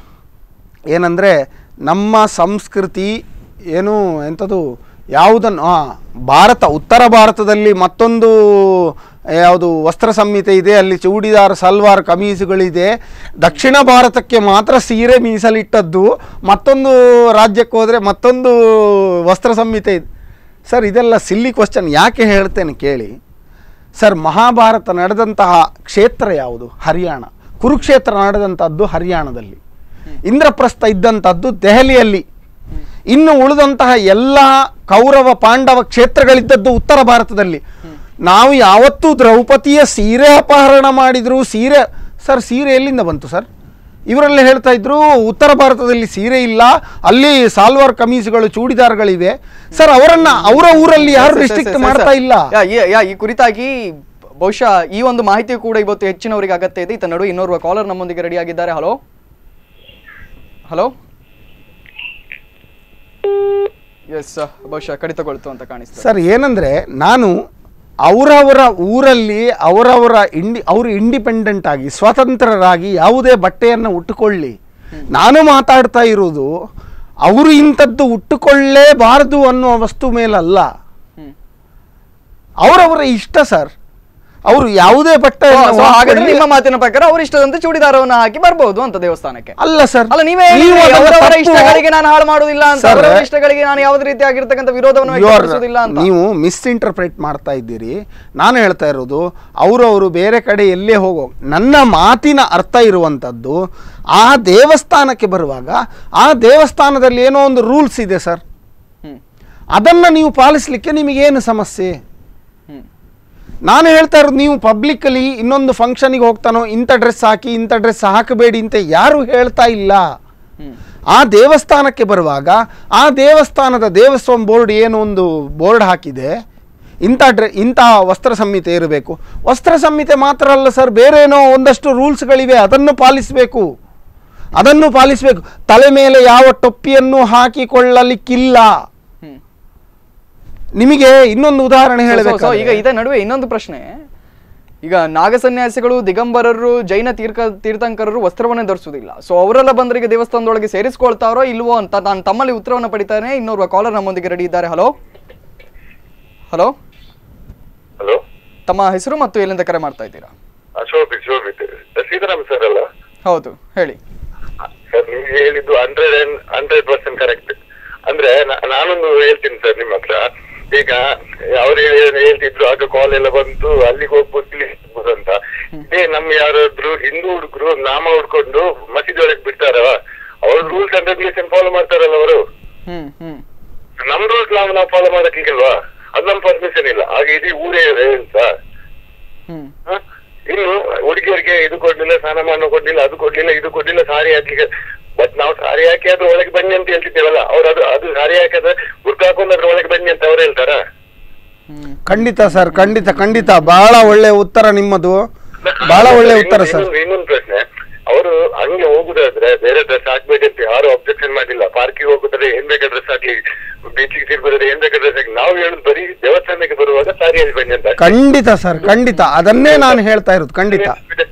ಏನಂದರೆ ನಮ್ಮ ಸಂಸ್ಕೃತಿ ಏನು ಎಂಥದ್ದು ಯಾವುದನ್ನು ಆ, ಭಾರತ ಉತ್ತರ ಭಾರತದಲ್ಲಿ ಮತ್ತೊಂದು ಯಾವುದು ವಸ್ತ್ರ ಸಂಹಿತೆ ಇದೆ ಅಲ್ಲಿ ಚೂಡಿದಾರ್ ಸಲ್ವಾರ್ ಕಮೀಸುಗಳಿದೆ ದಕ್ಷಿಣ ಭಾರತಕ್ಕೆ ಮಾತ್ರ ಸೀರೆ ಮೀಸಲಿಟ್ಟದ್ದು ಮತ್ತೊಂದು ರಾಜ್ಯಕ್ಕೆ ಹೋದರೆ ಮತ್ತೊಂದು ವಸ್ತ್ರ ಸಂಹಿತೆ ಇದೆ ಸರ್ ಇದೆಲ್ಲ ಸಿಲ್ಲಿ ಕ್ವಶನ್ ಯಾಕೆ ಹೇಳ್ತೇನೆ ಕೇಳಿ ಸರ್ ಮಹಾಭಾರತ ನಡೆದಂತಹ ಕ್ಷೇತ್ರ ಯಾವುದು ಹರಿಯಾಣ ಕುರುಕ್ಷೇತ್ರ ನಡೆದಂಥದ್ದು ಹರಿಯಾಣದಲ್ಲಿ ಇಂದ್ರಪ್ರಸ್ಥ ಇದ್ದಂಥದ್ದು ದೆಹಲಿಯಲ್ಲಿ ಇನ್ನು ಉಳಿದಂತಹ ಎಲ್ಲ ಕೌರವ ಪಾಂಡವ ಕ್ಷೇತ್ರಗಳಿದ್ದದ್ದು ಉತ್ತರ ಭಾರತದಲ್ಲಿ ನಾವು ಯಾವತ್ತೂ ದ್ರೌಪದಿಯ ಸೀರೆ ಅಪಹರಣ ಮಾಡಿದ್ರು ಸೀರೆ ಸರ್ ಸೀರೆ ಎಲ್ಲಿಂದ ಬಂತು ಸರ್ ಇವರೆಲ್ಲ ಹೇಳ್ತಾ ಇದ್ರು ಉತ್ತರ ಭಾರತದಲ್ಲಿ ಸೀರೆ ಇಲ್ಲ ಅಲ್ಲಿ ಸಾಲ್ವಾರ್ ಕಮೀಸ್ಗಳು ಚೂಡಿದಾರ್ಗಳಿವೆ ಸರ್ ಅವರನ್ನ ಅವರ ಊರಲ್ಲಿ ಯಾರು ರಿಸ್ಟ್ರಿಕ್ಟ್ ಮಾಡ್ತಾ ಇಲ್ಲ ಯಾ, ಈ- ಯಾ, ಈ ಕುರಿತಾಗಿ ಬಹುಶಃ ಈ ಒಂದು ಮಾಹಿತಿ ಕೂಡ ಇವತ್ತು ಹೆಚ್ಚಿನವರಿಗೆ ಅಗತ್ಯ ಇದೆ ಇತ್ತ ನಡುವೆ ಇನ್ನೋರ್ವ ಕಾಲರ್ ನಮ್ಮೊಂದಿಗೆ ರೆಡಿ ಆಗಿದ್ದಾರೆ ಹಲೋ ಹಲೋ ಎಸ್ ಬಹುಶಃ ಕಡಿತಗೊಳ್ತು ಅಂತ ಕಾಣಿಸ್ತದೆ ಸರ್ ಏನಂದ್ರೆ ನಾನು ಅವರವರ ಊರಲ್ಲಿ ಅವರವರ ಇಂಡಿ ಅವರು ಇಂಡಿಪೆಂಡೆಂಟ್ ಆಗಿ ಸ್ವತಂತ್ರರಾಗಿ ಯಾವುದೇ ಬಟ್ಟೆಯನ್ನು ಉಟ್ಟುಕೊಳ್ಳಿ ನಾನು ಮಾತಾಡ್ತಾ ಇರೋದು ಅವರು ಇಂಥದ್ದು ಉಟ್ಟುಕೊಳ್ಳೇಬಾರದು ಅನ್ನುವ ವಸ್ತು ಮೇಲಲ್ಲ ಹ್ಮ್. ಅವರವರ ಇಷ್ಟ ಸರ್ ಅವರು ಯಾವುದೇ ಬಟ್ಟೆ So- so ಹಾಗಾದ್ರೆ ನಿಮ್ಮ ಮಾತಿನ ಪ್ರಕಾರ ಅವ್ರ ಇಷ್ಟದಂತೆ ಚೂಡಿದಾರವನ್ನ ಹಾಕಿ ಬರ್ಬೋದು ಅಂತ ದೇವಸ್ಥಾನಕ್ಕೆ ಅಲ್ಲ ಸರ್ ಅಲ್ಲ ನೀವೇ ನೀವು ಹೇಳಿದ್ರಿ, ಅದನ್ನ ಅವರವರ ತಪ್ಪು- ಇಷ್ಟಗಳಿಗೆ ನಾನು ಹಾಳು ಮಾಡುವುದಿಲ್ಲ ಅಂತ Sir, ಅವರವರ ಇಷ್ಟಗಳಿಗೆ ನಾನು ಯಾವುದೇ ರೀತಿಯಾಗಿರ್ತಕ್ಕಂಥ ವಿರೋಧವನ್ನು You are- ವ್ಯಕ್ತಪಡಿಸುವುದಿಲ್ಲ ಅಂತ ನೀವು ಮಿಸ್ಇಂಟರ್ಪ್ರೇಟ್ ಮಾಡ್ತಾ ಇದ್ದೀರಿ ನಾನು ಹೇಳ್ತಾ ಇರೋದು ಅವರು ಅವರು ಬೇರೆ ಕಡೆ ಎಲ್ಲೇ ಹೋಗೋ ನನ್ನ ಮಾತಿನ ಅರ್ಥ ಇರುವಂಥದ್ದು ಆ ದೇವಸ್ಥಾನಕ್ಕೆ ಬರುವಾಗ ಆ ದೇವಸ್ಥಾನದಲ್ಲಿ ಏನೋ ಒಂದು ರೂಲ್ಸ್ ಇದೆ ಸರ್ ಹ್ಮ್ ಅದನ್ನು ನೀವು ಪಾಲಿಸಲಿಕ್ಕೆ ನಿಮಗೇನು ಸಮಸ್ಯೆ ಹ್ಮ್ ನಾನು ಹೇಳ್ತಾ ಇರೋದು ನೀವು ಪಬ್ಲಿಕ್ಕಲ್ಲಿ ಇನ್ನೊಂದು ಫಂಕ್ಷನಿಗೆ ಹೋಗ್ತಾನೋ ಇಂಥ ಡ್ರೆಸ್ ಹಾಕಿ ಇಂಥ ಡ್ರೆಸ್ ಹಾಕಬೇಡಿ ಅಂತ ಯಾರು ಹೇಳ್ತಾ ಇಲ್ಲ ಹ್ಮ್ ಆ ದೇವಸ್ಥಾನಕ್ಕೆ ಬರುವಾಗ ಆ ದೇವಸ್ಥಾನದ ದೇವಸ್ವಂ ಬೋರ್ಡ್ ಏನು ಒಂದು ಬೋರ್ಡ್ ಹಾಕಿದೆ ಇಂಥ ಡ್ರೆ ಇಂಥ ವಸ್ತ್ರ ಸಂಹಿತೆ ಇರಬೇಕು ವಸ್ತ್ರ ಸಂಹಿತೆ ಮಾತ್ರ ಅಲ್ಲ ಸರ್ ಬೇರೆ ಏನೋ ಒಂದಷ್ಟು ರೂಲ್ಸ್ಗಳಿವೆ ಅದನ್ನು ಪಾಲಿಸಬೇಕು ಅದನ್ನು ಪಾಲಿಸಬೇಕು ತಲೆ ಮೇಲೆ ಯಾವ ಟೊಪ್ಪಿಯನ್ನು ಹಾಕಿಕೊಳ್ಳಲಿಕ್ಕಿಲ್ಲ ಹ್ಮ್ ನಿಮಗೆ ಇನ್ನೊಂದು ಉದಾಹರಣೆ So- so- so ಹೇಳಬೇಕು ಈಗ ಇದೇ ನಡುವೆ ಇನ್ನೊಂದು ಪ್ರಶ್ನೆ ಈಗ ನಾಗಸನ್ಯಾಸಿಗಳು ದಿಗಂಬರರು ಜೈನ ತೀರ್ಥ ತೀರ್ಥಂಕರರು ವಸ್ತ್ರವನ್ನೇ ಧರಿಸುವುದಿಲ್ಲ ಸೊ ಅವರೆಲ್ಲ ಬಂದರಿಗೆ ದೇವಸ್ಥಾನದೊಳಗೆ ಸೇರಿಸ್ಕೊಳ್ತಾರೋ ಇಲ್ವೋ ಅಂತ ನಾನು ತಮ್ಮಲ್ಲಿ ಉತ್ತರವನ್ನು ಪಡಿತಾನೆ ಇನ್ನೋರ್ವ ಕಾಲರ್ ನಮ್ಮೊಂದಿಗೆ ರೆಡಿ ಇದ್ದಾರೆ ಹಲೋ ಹಲೋ ಹಲೋ ತಮ್ಮ ಹೆಸರು ಮತ್ತು ಎಲ್ಲಿಂದ ಕರೆ ಮಾಡ್ತಾ ಇದ್ದೀರಾ ಶೋಭಿತ್ ಶೋಭಿತ್ ಸೀತಾರಾಮ್ ಸರ್ ಅಲ್ಲ ಹೌದು ಹೇಳಿ ಸರ್ ನೀವು ಹೇಳಿದ್ದು hundred and hundred percent correct ಅಂದ್ರೆ ನಾ- ನಾನೊಂದು ಹೇಳ್ತೀನಿ ಸರ್ ನಿಮ್ಮ ಹತ್ರ ಈಗ ಅವ್ರು ಏನ್ ಹೇಳ್ತಿದ್ರು ಆಗ ಕಾಲ್ ಎಲ್ಲ ಬಂತು ಅಲ್ಲಿಗೆ ಹೋಗ್ಬೋದು ಇಲ್ಲಿಗೆ ಹೋಗ್ಬೋದು ಅಂತ ಇದೇ ನಮ್ಮ ಯಾರಾದ್ರು ಹಿಂದೂ ಹುಡುಗರು ನಾಮ ಹುಡ್ಕೊಂಡು ಮಸೀದಿ ಒಳಗೆ ಬಿಡ್ತಾರ ಅವ್ರ ರೂಲ್ಸ್ ಅಂಡ್ ರೆಗ್ಯುಲೇಷನ್ ಫಾಲೋ ಮಾಡ್ತಾರಲ್ಲ ಅವರು ಹ್ಮ್ ಹ್ಮ್ ನಮ್ ರೂಲ್ಸ್ ನಾವು ನಾವು ಫಾಲೋ ಮಾಡಕ್ಕಿಲ್ವಾ ಅದು ನಮ್ ಪರ್ಮಿಷನ್ ಇಲ್ಲ ಹಾಗೆ ಇಡೀ ಊರೇ ಇದೆ ಅಂತ ಹ್ಮ್ ಹ? ಇನ್ನು ಹುಡುಗಿಯರಿಗೆ ಇದು ಕೊಡ್ಲಿಲ್ಲ ಸ್ನಾನ ಮಾಡೋ ಕೊಡ್ಲಿಲ್ಲ ಅದು ಕೊಡ್ಲಿಲ್ಲ ಇದು ಕೊಡ್ಲಿಲ್ಲ ಸಾರಿ ಹಾಕ್ಲಿಕ್ಕೆ ಬಟ್ ನಾವು ಸಾರಿ ಹಾಕಿ ಅದ್ರ ಒಳಗೆ ಬನ್ನಿ ಅಂತ ಹೇಳ್ತಿದ್ದೇವಲ್ಲ ಅವ್ರು ಅದು ಅದು ಸಾರಿ ಹಾಕಿದ್ರೆ ಗುರ್ತು ಹಾಕೊಂಡು ಅದ್ರ ಒಳಗೆ ಬನ್ನಿ ಅಂತ ಅವ್ರು ಹೇಳ್ತಾರ ಹ್ಮ್ ಖಂಡಿತ ಸರ್ ಖಂಡಿತ ಖಂಡಿತ ಬಹಳ ಒಳ್ಳೆ ಉತ್ತರ ನಿಮ್ಮದು ಬಹಳ ಒಳ್ಳೆ ಉತ್ತರ ಸರ್ ಇನ್ನೊಂದು- ಇನ್ನೊಂದು ಪ್ರಶ್ನೆ ಅವರು ಹಂಗೆ ಹೋಗುದಾದ್ರೆ ಬೇರೆ ಡ್ರೆಸ್ ಹಾಕ್ಬೇಡಿ ಅಂತ ಯಾರು ಅಬ್ಜೆಕ್ಷನ್ ಮಾಡಿಲ್ಲ ಪಾರ್ಕಿಗೆ ಹೋಗುದಾದ್ರೆ ಏನ್ ಬೇಕಾದ ಡ್ರೆಸ್ ಹಾಕ್ಲಿ ಬೀಚಿಗೆ ತಿರ್ಗೋದ್ರೆ ಏನ್ ಬೇಕಾದ ಡ್ರೆಸ್ ಹಾಕಿ ನಾವು ಹೇಳುದು ಬರೀ ದೇವಸ್ಥಾನಕ್ಕೆ ಬರುವಾಗ ಸಾರಿಯಲ್ಲಿ ಬನ್ನಿ ಅಂತ ಖಂಡಿತ ಸರ್ ಖಂಡಿತ ಅದನ್ನೇ ನಾನು ಹೇಳ್ತಾ ಇರೋದು ಖಂಡಿತ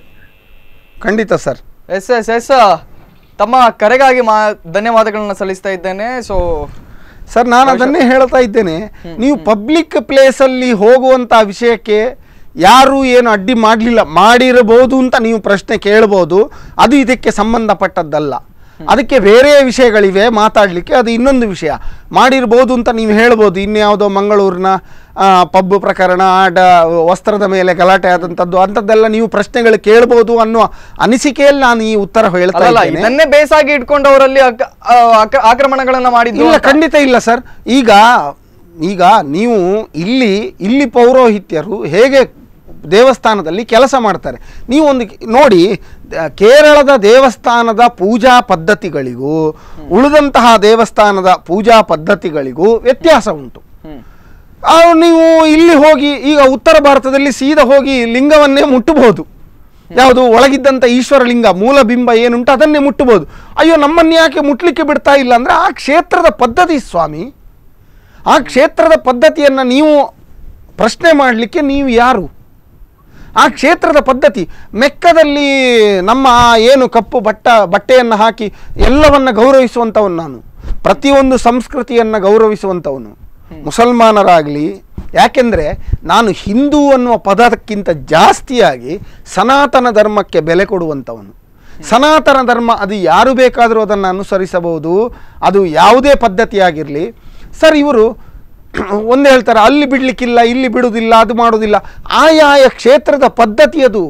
ಖಂಡಿತ ಸರ್ ಎಸ್ ಎಸ್ ಎಸ್ ತಮ್ಮ ಕರೆಗಾಗಿ ಮಾ ಧನ್ಯವಾದಗಳನ್ನ ಸಲ್ಲಿಸ್ತಾ ಇದ್ದೇನೆ ಸೊ ಸರ್ ನಾನು ಅದನ್ನೇ ಹೇಳ್ತಾ ಇದ್ದೇನೆ ನೀವು ಪಬ್ಲಿಕ್ ಪ್ಲೇಸಲ್ಲಿ ಹೋಗುವಂಥ ವಿಷಯಕ್ಕೆ ಯಾರು ಏನು ಅಡ್ಡಿ ಮಾಡಲಿಲ್ಲ ಮಾಡಿರಬಹುದು ಅಂತ ನೀವು ಪ್ರಶ್ನೆ ಕೇಳ್ಬೋದು ಅದು ಇದಕ್ಕೆ ಸಂಬಂಧಪಟ್ಟದ್ದಲ್ಲ ಅದಕ್ಕೆ ಬೇರೆ ವಿಷಯಗಳಿವೆ ಮಾತಾಡಲಿಕ್ಕೆ ಅದು ಇನ್ನೊಂದು ವಿಷಯ ಮಾಡಿರ್ಬೋದು ಅಂತ ನೀವು ಹೇಳ್ಬೋದು ಇನ್ಯಾವುದೋ ಮಂಗಳೂರಿನ ಆ, ಪಬ್ ಪ್ರಕರಣ ಆಡ ವಸ್ತ್ರದ ಮೇಲೆ ಗಲಾಟೆ ಆದಂಥದ್ದು ಅಂಥದ್ದೆಲ್ಲ ನೀವು ಪ್ರಶ್ನೆಗಳು ಕೇಳ್ಬೋದು ಅನ್ನೋ ಅನಿಸಿಕೆಯಲ್ಲಿ ನಾನು ಈ ಉತ್ತರ ಹೇಳ್ತಾ ಅಲ್ಲಲ್ಲ ಇದ್ದೇನೆ ಇದನ್ನೇ ಬೇಸಾಗಿ ಇಟ್ಕೊಂಡವರಲ್ಲಿ ಅಕ- ಆ, ಅಕ- ಆಕ್ರಮಣಗಳನ್ನ ಮಾಡಿದ್ದು ಇಲ್ಲ ಅಂತ. ಖಂಡಿತ ಇಲ್ಲ ಸರ್ ಈಗ ಈಗ ನೀವು ಇಲ್ಲಿ ಇಲ್ಲಿ ಪೌರೋಹಿತ್ಯರು ಹೇಗೆ ದೇವಸ್ಥಾನದಲ್ಲಿ ಕೆಲಸ ಮಾಡ್ತಾರೆ ನೀವು ಒಂದು ನೋಡಿ ದ- ಕೇರಳದ ದೇವಸ್ಥಾನದ ಪೂಜಾ ಪದ್ಧತಿಗಳಿಗೂ ಉಳಿದಂತಹ ದೇವಸ್ಥಾನದ ಪೂಜಾ ಪದ್ಧತಿಗಳಿಗೂ ವ್ಯತ್ಯಾಸ ಉಂಟು ಹ್ಮ್ ಆ, ನೀವು ಇಲ್ಲಿ ಹೋಗಿ ಈಗ ಉತ್ತರ ಭಾರತದಲ್ಲಿ ಸೀದಾ ಹೋಗಿ ಲಿಂಗವನ್ನೇ ಮುಟ್ಟಬಹುದು ಯಾವುದು ಒಳಗಿದ್ದಂಥ ಈಶ್ವರ ಲಿಂಗ ಮೂಲ ಬಿಂಬ ಏನುಂಟು ಅದನ್ನೇ ಮುಟ್ಟಬಹುದು ಅಯ್ಯೋ ನಮ್ಮನ್ನು ಯಾಕೆ ಮುಟ್ಲಿಕ್ಕೆ ಬಿಡ್ತಾ ಇಲ್ಲ ಅಂದರೆ ಆ ಕ್ಷೇತ್ರದ ಪದ್ಧತಿ ಸ್ವಾಮಿ ಆ ಕ್ಷೇತ್ರದ ಪದ್ಧತಿಯನ್ನು ನೀವು ಪ್ರಶ್ನೆ ಮಾಡಲಿಕ್ಕೆ ನೀವು ಯಾರು ಆ ಕ್ಷೇತ್ರದ ಪದ್ಧತಿ ಮೆಕ್ಕದಲ್ಲಿ ನಮ್ಮ ಆ ಏನು ಕಪ್ಪು ಬಟ್ಟ ಬಟ್ಟೆಯನ್ನು ಹಾಕಿ ಎಲ್ಲವನ್ನ ಗೌರವಿಸುವಂಥವನು ನಾನು ಪ್ರತಿಯೊಂದು ಸಂಸ್ಕೃತಿಯನ್ನು ಗೌರವಿಸುವಂಥವನು ಮುಸಲ್ಮಾನರಾಗಲಿ ಯಾಕೆಂದರೆ ನಾನು ಹಿಂದೂ ಅನ್ನುವ ಪದಕ್ಕಿಂತ ಜಾಸ್ತಿಯಾಗಿ ಸನಾತನ ಧರ್ಮಕ್ಕೆ ಬೆಲೆ ಕೊಡುವಂಥವನು ಸನಾತನ ಧರ್ಮ ಅದು ಯಾರು ಬೇಕಾದರೂ ಅದನ್ನು ಅನುಸರಿಸಬಹುದು ಅದು ಯಾವುದೇ ಪದ್ಧತಿಯಾಗಿರಲಿ ಸರ್ ಇವರು ಒಂದು ಹೇಳ್ತಾರೆ ಅಲ್ಲಿ ಬಿಡ್ಲಿಕ್ಕಿಲ್ಲ ಇಲ್ಲಿ ಬಿಡುವುದಿಲ್ಲ ಅದು ಮಾಡುವುದಿಲ್ಲ ಆಯಾಯ ಕ್ಷೇತ್ರದ ಪದ್ಧತಿ ಅದು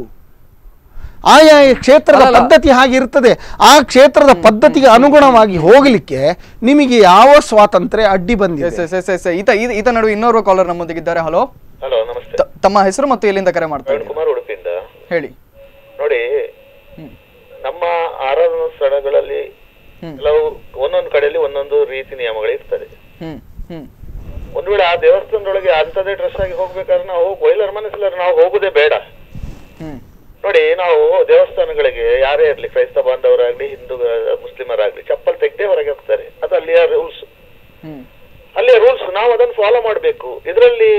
ಆಯಾಯ ಕ್ಷೇತ್ರದ ಅಲ್ಲಲ್ಲ. ಪದ್ಧತಿ ಹಾಗಿರ್ತದೆ ಆ ಕ್ಷೇತ್ರದ ಪದ್ಧತಿಗೆ ಅನುಗುಣವಾಗಿ ಹೋಗಲಿಕ್ಕೆ ನಿಮಗೆ ಯಾವ ಸ್ವಾತಂತ್ರ್ಯ ಅಡ್ಡಿ ಎಸ್ ಬಂದಿದೆ ಎಸ್ ಎಸ್ ಎಸ್ ಈತ ಈತ- ಈತ ನಡುವೆ ಇನ್ನೋರ್ವ ಕಾಲರ್ ನಮ್ಮೊಂದಿಗಿದ್ದಾರೆ ಹಲೋ ಹಲೋ ನಮಸ್ತೆ ತ- ತಮ್ಮ ಹೆಸರು ಮತ್ತು ಎಲ್ಲಿಂದ ಕರೆ ಮಾಡ್ತಾ ಪ್ರವೀಣ್ ಇದ್ದೀರಾ ಕುಮಾರ್ ಉಡುಪಿಯಿಂದ ಹೇಳಿ ನೋಡಿ ಹ್ಮ್ ನಮ್ಮ ಆರಾಧನಾ ಸ್ಥಳಗಳಲ್ಲಿ ಹ್ಮ್. ಕೆಲವು ಒಂದೊಂದು ಕಡೆಯಲ್ಲಿ ಒಂದೊಂದು ರೀತಿ ನಿಯಮಗಳು ಇರ್ತದೆ ಹ್ಮ್ ಹ್ಮ್ ಒಂದು ವೇಳೆ ಆ ದೇವಸ್ಥಾನದೊಳಗೆ ಅಂಥದ್ದೇ ಡ್ರೆಸ್ ಆಗಿ ಹೋಗ್ಬೇಕಾದ್ರೆ ನಾವು ಒಯ್ಲರ್ ಮನಸ್ಸಿಲ್ಲರ ನಾವು ಹೋಗುದೇ ಬೇಡ ಹ್ಮ್ ನೋಡಿ ನಾವು ದೇವಸ್ಥಾನಗಳಿಗೆ ಯಾರೇ ಇರಲಿ ಕ್ರೈಸ್ತ ಬಾಂಧವರಾಗ್ಲಿ ಹಿಂದೂ ಮುಸ್ಲಿಮರಾಗ್ಲಿ ಚಪ್ಪಲ್ ತೆಗ್ದೇ ಹೊರಗೆ ಹೋಗ್ತಾರೆ ಅದು ಅಲ್ಲಿಯ ರೂಲ್ಸ್ ಹ್ಮ್ ಅಲ್ಲಿಯ ರೂಲ್ಸ್ ನಾವು ಅದನ್ನು ಫಾಲೋ ಮಾಡಬೇಕು ಇದರಲ್ಲಿ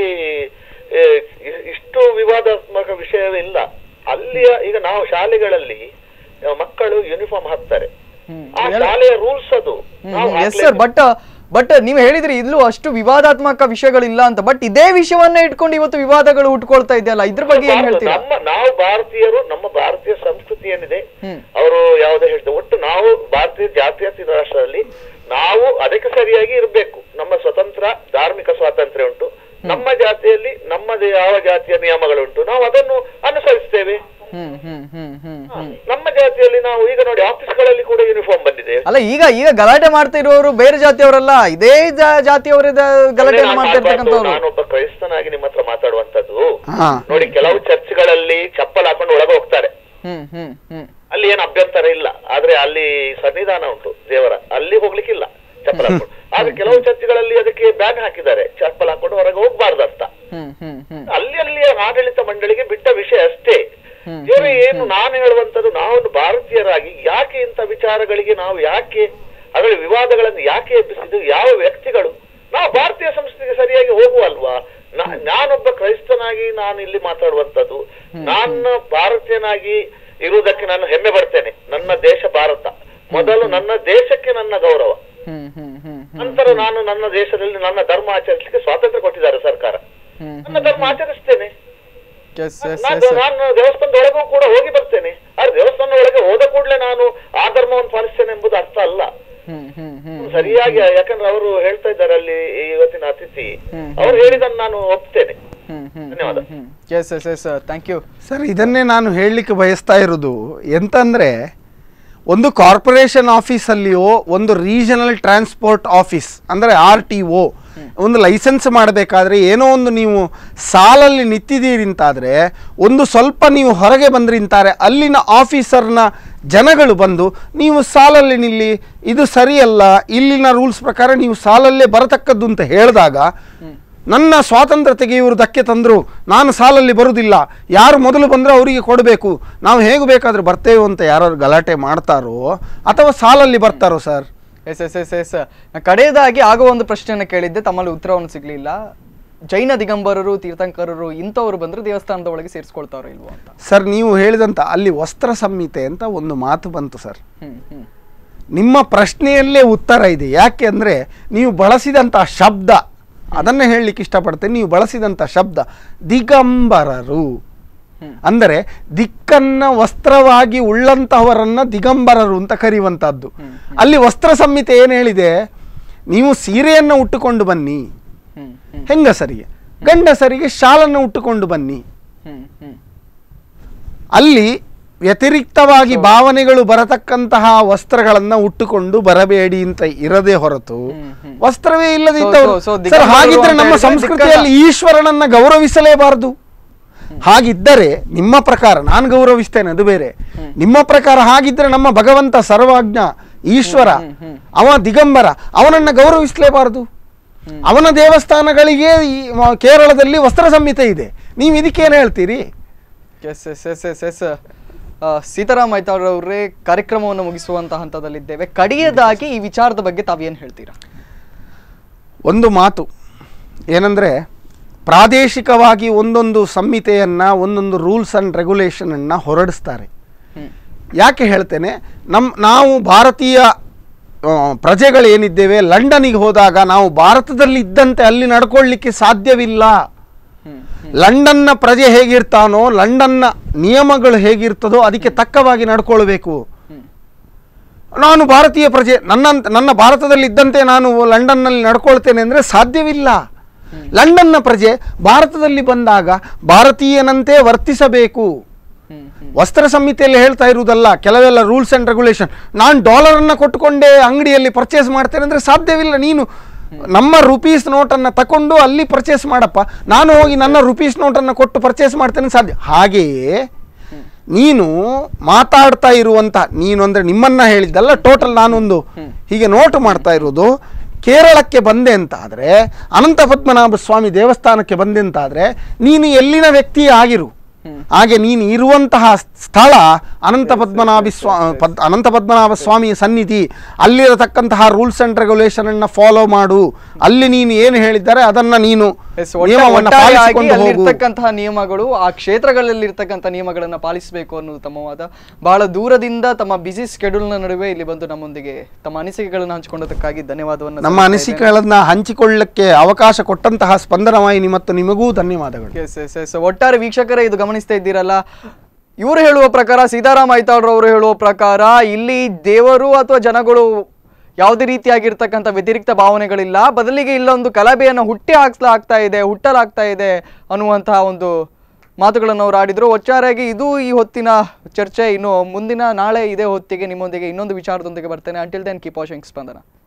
ಇಷ್ಟು ವಿವಾದಾತ್ಮಕ ವಿಷಯವಿಲ್ಲ ಅಲ್ಲಿಯ ಈಗ ನಾವು ಶಾಲೆಗಳಲ್ಲಿ ಆ, ಮಕ್ಕಳು ಯೂನಿಫಾರ್ಮ್ ಹಾಕ್ತಾರೆ ಹ್ಮ್ ಆ ಶಾಲೆಯ ರೂಲ್ಸ್ ಅದು ನಾವು ಎಸ್ ಸರ್ ಬಟ್ ಬಟ್ ನೀವು ಹೇಳಿದ್ರಿ ಇಲ್ಲೂ ಅಷ್ಟು ವಿವಾದಾತ್ಮಕ ವಿಷಯಗಳಿಲ್ಲ ಅಂತ ಬಟ್ ಇದೇ ವಿಷಯವನ್ನೇ ಇಟ್ಕೊಂಡು ಇವತ್ತು ವಿವಾದಗಳು ಹುಟ್ಕೊಳ್ತಾ ಇದೆಯಲ್ಲ ಇದ್ರ ಬಗ್ಗೆ ಏನ್ ಹೇಳ್ತೀರಾ ನಮ್ಮ ನಾವು ಭಾರತೀಯರು ನಮ್ಮ ಭಾರತೀಯ ಸಂಸ್ಕೃತಿ ಏನಿದೆ ಹ್ಮ್. ಅವರು ಯಾವುದೇ ಹೇಳ್ತಾರೆ ಒಟ್ಟು ನಾವು ಭಾರತೀಯ ಜಾತ್ಯತೀತ ರಾಷ್ಟ್ರದಲ್ಲಿ ನಾವು ಅದಕ್ಕೆ ಸರಿಯಾಗಿ ಇರಬೇಕು ನಮ್ಮ ಸ್ವತಂತ್ರ ಧಾರ್ಮಿಕ ಸ್ವಾತಂತ್ರ್ಯ ಉಂಟು ನಮ್ಮ ಜಾತಿಯಲ್ಲಿ ನಮ್ಮದೇ ಯಾವ ಜಾತಿಯ ನಿಯಮಗಳುಂಟು ನಾವು ಅದನ್ನು ಅನುಸರಿಸ್ತೇವೆ ಹ್ಮ್ ಹ್ಮ್ ಹ್ಮ್ ಹ್ಮ್ ಹ್ಮ್ ನಮ್ಮ ಜಾತಿಯಲ್ಲಿ ನಾವು ಈಗ ನೋಡಿ ಆಫೀಸ್ಗಳಲ್ಲಿ ಕೂಡ ಯೂನಿಫಾರ್ಮ್ ಬಂದಿದೆ ಅಲ್ಲ ಈಗ ಈಗ ಗಲಾಟೆ ಮಾಡ್ತಾ ಇರೋರು ಬೇರೆ ಜಾತಿಯವರಲ್ಲ ಇದೇ ಜಾ- ಜಾತಿಯವರೇ ದ- ಗಲಾಟೆಯನ್ನು ನಾನು ಮಾಡ್ತಾ ಮಾಡ್ಬಾರ್ದು. ಇರ್ತಕ್ಕಂಥವ್ರು ನಾನೊಬ್ಬ ಕ್ರೈಸ್ತನಾಗಿ ನಿಮ್ಮ ಹತ್ರ ಮಾತಾಡುವಂತದ್ದು ಹಾ ನೋಡಿ ಕೆಲವು ಚರ್ಚ್ಗಳಲ್ಲಿ ಚಪ್ಪಲ್ ಹಾಕೊಂಡು ಒಳಗೆ ಹೋಗ್ತಾರೆ ಹ್ಮ್ ಹ್ಮ್ ಹ್ಮ್ ಅಲ್ಲಿ ಏನು ಅಭ್ಯಂತರ ಇಲ್ಲ ಆದ್ರೆ ಅಲ್ಲಿ ಸನ್ನಿಧಾನ ಉಂಟು ದೇವರ ಅಲ್ಲಿ ಹೋಗ್ಲಿಕ್ಕಿಲ್ಲ ಚಪ್ಪಲ್ ಹಾಕೊಂಡು ಆದ್ರೆ ಕೆಲವು ಚರ್ಚ್ಗಳಲ್ಲಿ ಅದಕ್ಕೆ ಬ್ಯಾಗ್ ಹಾಕಿದ್ದಾರೆ ಚಪ್ಪಲ್ ಹಾಕೊಂಡು ಹೊರಗೆ ಹೋಗ್ಬಾರ್ದಂತ ಹ್ಮ್ ಹ್ಮ್ ಹ್ಮ್ ಅಲ್ಲಿ ಅಲ್ಲಿಯ ಆಡಳಿತ ಮಂಡಳಿಗೆ ಬಿಟ್ಟ ವಿಷಯ ಅಷ್ಟೇ ಹ್ಮ್, ಬೇರೆ ಏನು ನಾನು ಹೇಳುವಂತದ್ದು ನಾವೊಂದು ಭಾರತೀಯರಾಗಿ ಯಾಕೆ ಇಂಥ ವಿಚಾರಗಳಿಗೆ ನಾವು ಯಾಕೆ ಅದರ ವಿವಾದಗಳನ್ನು ಯಾಕೆ ಎಬ್ಬಿಸಿದ್ದು ಯಾವ ವ್ಯಕ್ತಿಗಳು ನಾವು ಭಾರತೀಯ ಸಂಸ್ಕೃತಿಗೆ ಸರಿಯಾಗಿ ಹೋಗುವಲ್ವಾ ನಾ- ನಾನೊಬ್ಬ ಕ್ರೈಸ್ತನಾಗಿ ನಾನು ಇಲ್ಲಿ ಮಾತಾಡುವಂತದ್ದು ನಾ ಭಾರತೀಯನಾಗಿ ಇರುವುದಕ್ಕೆ ನಾನು ಹೆಮ್ಮೆ ಪಡ್ತೇನೆ ನನ್ನ ದೇಶ ಭಾರತ ಮೊದಲು ನನ್ನ ದೇಶಕ್ಕೆ ನನ್ನ ಗೌರವ ಹ್ಮ್ ಹ್ಮ್ ಹ್ಮ್ ಹ್ಮ್ ನಂತರ ನಾನು ನನ್ನ ದೇಶದಲ್ಲಿ ನನ್ನ ಧರ್ಮ ಆಚರಿಸಲಿಕ್ಕೆ ಸ್ವಾತಂತ್ರ್ಯ ಕೊಟ್ಟಿದ್ದಾರೆ ಸರ್ಕಾರ ಹ್ಮ್ ನನ್ನ ಧರ್ಮ ಆಚರಿಸ್ತೇನೆ ಎಸ್ ಎಸ್ ನಾನು ಎಸ್ ನಾನು ದೇವಸ್ಥಾನದ ಒಳಗೂ ಕೂಡ ಹೋಗಿ ಬರ್ತೇನೆ ಆದ್ರೆ ದೇವಸ್ಥಾನದ ಒಳಗೆ ಹೋದ ಕೂಡಲೇ ನಾನು ಆ ಧರ್ಮವನ್ನು ಪಾಲಿಸ್ತೇನೆ ಎಂಬುದು ಅರ್ಥ ಅಲ್ಲ ಹ್ಮ್ ಹ್ಮ್ ಹ್ಮ್ ಸರಿಯಾಗಿ ಯಾಕಂದ್ರೆ ಅವರು ಹೇಳ್ತಾ ಇದ್ದಾರೆ ಅಲ್ಲಿ ಈ ಇವತ್ತಿನ ಅತಿಥಿ ಹ್ಮ್. ಅವ್ರು ಹೇಳಿದನ್ನು ನಾನು ಒಪ್ತೇನೆ ಹ್ಮ್ ಹ್ಮ್ ಧನ್ಯವಾದ. ಹ್ಮ್ yes yes yes thank you sir ಇದನ್ನೇ ನಾನು ಹೇಳಲಿಕ್ಕೆ ಬಯಸ್ತಾ ಇರೋದು ಎಂತಂದರೆ ಒಂದು ಕಾರ್ಪೊರೇಷನ್ ಆಫೀಸಲ್ಲಿಯೋ ಒಂದು ರೀಜನಲ್ ಟ್ರಾನ್ಸ್ಪೋರ್ಟ್ ಆಫೀಸ್ ಅಂದರೆ ಆರ್ ಟಿ ಒ ಒಂದು ಲೈಸೆನ್ಸ್ ಮಾಡಬೇಕಾದ್ರೆ ಏನೋ ಒಂದು ನೀವು ಸಾಲಲ್ಲಿ ನಿಂತಿದ್ದೀರಿ ಅಂತಾದರೆ ಒಂದು ಸ್ವಲ್ಪ ನೀವು ಹೊರಗೆ ಬಂದ್ರಿ ಅಂತಾರೆ ಅಲ್ಲಿನ ಆಫೀಸರ್ನ ಜನಗಳು ಬಂದು ನೀವು ಸಾಲಲ್ಲಿ ನಿಲ್ಲಿ ಇದು ಸರಿಯಲ್ಲ ಇಲ್ಲಿನ ರೂಲ್ಸ್ ಪ್ರಕಾರ ನೀವು ಸಾಲಲ್ಲೇ ಬರತಕ್ಕದ್ದು ಅಂತ ಹೇಳಿದಾಗ ನನ್ನ ಸ್ವಾತಂತ್ರ್ಯತೆಗೆ ಇವರು ಧಕ್ಕೆ ತಂದರು ನಾನು ಸಾಲಲ್ಲಿ ಬರುವುದಿಲ್ಲ ಯಾರು ಮೊದಲು ಬಂದರೆ ಅವರಿಗೆ ಕೊಡಬೇಕು ನಾವು ಹೇಗೆ ಬೇಕಾದರೂ ಬರ್ತೇವೆ ಅಂತ ಯಾರು ಗಲಾಟೆ ಮಾಡ್ತಾರೋ ಅಥವಾ ಸಾಲಲ್ಲಿ ಬರ್ತಾರೋ sir yes yes yes yes ಕಡೆಯದಾಗಿ ಆಗೋ ಒಂದು ಪ್ರಶ್ನೆಯನ್ನು ಕೇಳಿದ್ದೆ ತಮ್ಮಲ್ಲಿ ಉತ್ತರವನ್ನು ಸಿಗ್ಲಿಲ್ಲ ಜೈನ ದಿಗಂಬರರು ತೀರ್ಥಂಕರರು ಇಂಥವ್ರು ಬಂದ್ರೆ ದೇವಸ್ಥಾನದ ಒಳಗೆ ಸೇರಿಸ್ಕೊಳ್ತಾರೋ ಇಲ್ವೋ ಅಂತ ಸರ್ ನೀವು ಹೇಳಿದಂಥ ಅಲ್ಲಿ ವಸ್ತ್ರ ಸಂಹಿತೆ ಅಂತ ಒಂದು ಮಾತು ಬಂತು ಸರ್ ಹ್ಮ್ ಹ್ಮ್ ನಿಮ್ಮ ಪ್ರಶ್ನೆಯಲ್ಲೇ ಉತ್ತರ ಇದೆ ಯಾಕೆ ಅಂದರೆ ನೀವು ಬಳಸಿದಂಥ ಶಬ್ದ ಅದನ್ನೇ ಹೇಳಲಿಕ್ಕೆ ಇಷ್ಟಪಡ್ತೇನೆ ನೀವು ಬಳಸಿದಂಥ ಶಬ್ದ ದಿಗಂಬರರು ಹ್ಮ್. ಅಂದರೆ ದಿಕ್ಕನ್ನ ವಸ್ತ್ರವಾಗಿ ಉಳ್ಳಂತಹವರನ್ನ ದಿಗಂಬರರು ಅಂತ ಕರೆಯುವಂತಹದ್ದು ಅಲ್ಲಿ ವಸ್ತ್ರ ಸಂಹಿತೆ ಏನು ಹೇಳಿದೆ ನೀವು ಸೀರೆಯನ್ನು ಉಟ್ಟುಕೊಂಡು ಬನ್ನಿ ಹ್ಮ್ ಹ್ಮ್ ಹೆಂಗಸರಿಗೆ ಗಂಡಸರಿಗೆ ಶಾಲನ್ನು ಉಟ್ಟುಕೊಂಡು ಬನ್ನಿ ಹ್ಮ್ ಹ್ಮ್ ಅಲ್ಲಿ ವ್ಯತಿರಿಕ್ತವಾಗಿ ಭಾವನೆಗಳು ಬರತಕ್ಕಂತಹ ವಸ್ತ್ರಗಳನ್ನ ಉಟ್ಟುಕೊಂಡು ಬರಬೇಡಿ ಅಂತ ಇರದೇ ಹೊರತು ಹ್ಮ್, ಹ್ಮ್. ವಸ್ತ್ರವೇ ಇಲ್ಲದಿದ್ದವರು So- so- so ಸರ್ ದಿಗಂಬರರು ಹಾಗಿದ್ರೆ ಅಂತ ನಮ್ಮ ಹೇಳಿದ್ರೆ ಸಂಸ್ಕೃತಿಯಲ್ಲಿ ಈಶ್ವರನನ್ನ ಗೌರವಿಸಲೇಬಾರದು ಹಾಗಿದ್ದರೆ ನಿಮ್ಮ ಪ್ರಕಾರ ನಾನು ಗೌರವಿಸ್ತೇನೆ ಅದು ಬೇರೆ ನಿಮ್ಮ ಪ್ರಕಾರ ಹಾಗಿದ್ರೆ ನಮ್ಮ ಭಗವಂತ ಸರ್ವಜ್ಞ ಈಶ್ವರ ಅವ ದಿಗಂಬರ ಅವನನ್ನ ಗೌರವಿಸಲೇಬಾರದು ಅವನ ದೇವಸ್ಥಾನಗಳಿಗೆ ಈ ಮ- ಕೇರಳದಲ್ಲಿ ವಸ್ತ್ರ ಸಂಹಿತೆ ಇದೆ ನೀವು ಇದಕ್ಕೇನು ಹೇಳ್ತೀರಿ yes yes yes yes yes Sitaram ಅವರೇ ಕಾರ್ಯಕ್ರಮವನ್ನು ಮುಗಿಸುವಂತ ಹಂತದಲ್ಲಿದ್ದೇವೆ ಕಡೆಯದಾಗಿ ಈ ವಿಚಾರದ ಬಗ್ಗೆ ತಾವೇನು ಹೇಳ್ತೀರಾ ಒಂದು ಮಾತು ಏನಂದರೆ ಪ್ರಾದೇಶಿಕವಾಗಿ ಒಂದೊಂದು ಸಂಹಿತೆಯನ್ನು ಒಂದೊಂದು ರೂಲ್ಸ್ ಆ್ಯಂಡ್ ರೆಗ್ಯುಲೇಷನನ್ನು ಹೊರಡಿಸ್ತಾರೆ ಹ್ಮ್ ಯಾಕೆ ಹೇಳ್ತೇನೆ ನಮ್ಮ ನಾವು ಭಾರತೀಯ ಆ, ಪ್ರಜೆಗಳೇನಿದ್ದೇವೆ ಲಂಡನಿಗೆ ಹೋದಾಗ ನಾವು ಭಾರತದಲ್ಲಿ ಇದ್ದಂತೆ ಅಲ್ಲಿ ನಡ್ಕೊಳ್ಳಿಕ್ಕೆ ಸಾಧ್ಯವಿಲ್ಲ ಹ್ಮ್ ಲಂಡನ್ನ ಪ್ರಜೆ ಹೇಗಿರ್ತಾನೋ ಲಂಡನ್ನ ನಿಯಮಗಳು ಹೇಗಿರ್ತದೋ ಅದಕ್ಕೆ ತಕ್ಕವಾಗಿ ನಡ್ಕೊಳ್ಬೇಕು ಹ್ಮ್ ನಾನು ಭಾರತೀಯ ಪ್ರಜೆ ನನ್ನ ನನ್ನ ಭಾರತದಲ್ಲಿ ಇದ್ದಂತೆ ನಾನು ಲಂಡನ್ನಲ್ಲಿ ನಡ್ಕೊಳ್ತೇನೆ ಅಂದರೆ ಸಾಧ್ಯವಿಲ್ಲ ಲಂಡನ್ನ ಪ್ರಜೆ ಭಾರತದಲ್ಲಿ ಬಂದಾಗ ಭಾರತೀಯನಂತೆ ವರ್ತಿಸಬೇಕು ಹ್ಮ್ ಹ್ಮ್ ವಸ್ತ್ರ ಸಂಹಿತೆಯಲ್ಲಿ ಹೇಳ್ತಾ ಇರುವುದಲ್ಲ ಕೆಲವೆಲ್ಲ ರೂಲ್ಸ್ ಆ್ಯಂಡ್ ರೆಗ್ಯುಲೇಷನ್ ನಾನು ಡಾಲರನ್ನು ಕೊಟ್ಟುಕೊಂಡೇ ಅಂಗಡಿಯಲ್ಲಿ ಪರ್ಚೇಸ್ ಮಾಡ್ತೇನೆ ಅಂದರೆ ಸಾಧ್ಯವಿಲ್ಲ ನೀನು ನಮ್ಮ ರುಪೀಸ್ ನೋಟನ್ನು ತಕೊಂಡು ಅಲ್ಲಿ ಪರ್ಚೇಸ್ ಮಾಡಪ್ಪ ನಾನು ಹೋಗಿ ನನ್ನ ರುಪೀಸ್ ನೋಟನ್ನು ಕೊಟ್ಟು ಪರ್ಚೇಸ್ ಮಾಡ್ತೇನೆ ಸಾಧ್ಯ ಹಾಗೆಯೇ ನೀನು ಮಾತಾಡ್ತಾ ಇರುವಂಥ ನೀನು ಅಂದರೆ ನಿಮ್ಮನ್ನ ಹೇಳಿದ್ದಲ್ಲ ಟೋಟಲ್ ನಾನೊಂದು ಹೀಗೆ ನೋಟು ಮಾಡ್ತಾ ಇರೋದು ಕೇರಳಕ್ಕೆ ಬಂದೆ ಅಂತ ಆದರೆ ಅನಂತ ಪದ್ಮನಾಭ ಸ್ವಾಮಿ ದೇವಸ್ಥಾನಕ್ಕೆ ಬಂದೆ ಅಂತ ಆದರೆ ನೀನು ಎಲ್ಲಿನ ವ್ಯಕ್ತಿ ಆಗಿರು ಹಾಗೆ ನೀನು ಇರುವಂತಹ ಸ್ಥಳ ಅನಂತ ಪದ್ಮನಾಭ ಸ್ವಾ ಪದ್ ಅನಂತ ಪದ್ಮನಾಭ ಸ್ವಾಮಿಯ ಸನ್ನಿಧಿ ಅಲ್ಲಿರತಕ್ಕಂತಹ ರೂಲ್ಸ್ ಅಂಡ್ ರೆಗ್ಯುಲೇಷನ್ ಅನ್ನ ಫಾಲೋ ಮಾಡು ಅಲ್ಲಿ ನೀನು ಏನು ಹೇಳಿದ್ದಾರೆ ಅದನ್ನ ನೀನು ಎಸ್, ಒಟ್ಟ- ನಿಯಮವನ್ನ ಒಟ್ಟಾರೆಯಾಗಿ ಪಾಲಿಸಿಕೊಂಡು ಹೋಗು ಅಲ್ಲಿರ್ತಕ್ಕಂತಹ ನಿಯಮಗಳು ಆ ಕ್ಷೇತ್ರಗಳಲ್ಲಿರ್ತಕ್ಕಂಥ ನಿಯಮಗಳನ್ನ ಪಾಲಿಸಬೇಕು ಅನ್ನೋದು ತಮ್ಮ ವಾದ ಬಹಳ ದೂರದಿಂದ ತಮ್ಮ ಬಿಸಿ ಸ್ಕೆಡ್ಯೂಲ್ನ ನಡುವೆ ಇಲ್ಲಿ ಬಂದು ನಮ್ಮೊಂದಿಗೆ ತಮ್ಮ ಅನಿಸಿಕೆಗಳನ್ನು ಹಂಚಿಕೊಂಡದಕ್ಕಾಗಿ ಧನ್ಯವಾದವನ್ನು ನಮ್ಮ ಅನಿಸಿಕೆಗಳನ್ನ ಹಂಚಿಕೊಳ್ಳಕ್ಕೆ ಅವಕಾಶ ಕೊಟ್ಟಂತಹ ಸ್ಪಂದನವಾಹಿನಿ ಮತ್ತು ನಿಮಗೂ ಧನ್ಯವಾದಗಳು ಎಸ್ ಎಸ್ ಎಸ್ ಒಟ್ಟಾರೆ ವೀಕ್ಷಕರೇ ಇದು ಗಮನಿಸ್ತಾ ಇದ್ದೀರಲ್ಲ ಇವರು ಹೇಳುವ ಪ್ರಕಾರ ಸೀತಾರಾಮ್ ಐತಾಳ್ರವರು ಹೇಳುವ ಪ್ರಕಾರ ಇಲ್ಲಿ ದೇವರು ಅಥವಾ ಜನಗಳು ಯಾವುದೇ ರೀತಿಯಾಗಿರ್ತಕ್ಕಂಥ ವ್ಯತಿರಿಕ್ತ ಭಾವನೆಗಳಿಲ್ಲ ಬದಲಿಗೆ ಇಲ್ಲೊಂದು ಕಲಬೆಯನ್ನು ಹುಟ್ಟಿ ಹಾಕ್ಸಲಾಗ್ತಾ ಇದೆ ಹುಟ್ಟಲಾಗ್ತಾ ಇದೆ ಅನ್ನುವಂತಹ ಒಂದು ಮಾತುಗಳನ್ನು ಅವರು ಆಡಿದ್ರು ಒಟ್ಟಾರೆಯಾಗಿ ಇದು ಈ ಹೊತ್ತಿನ ಚರ್ಚೆ ಇನ್ನು ಮುಂದಿನ ನಾಳೆ ಇದೇ ಹೊತ್ತಿಗೆ ನಿಮ್ಮೊಂದಿಗೆ ಇನ್ನೊಂದು ವಿಚಾರದೊಂದಿಗೆ ಬರ್ತೇನೆ ಅಂಟಿಲ್ ದೆನ್ ಕೀಪ್ ವಾಚಿಂಗ್ ಸ್ಪಂದನ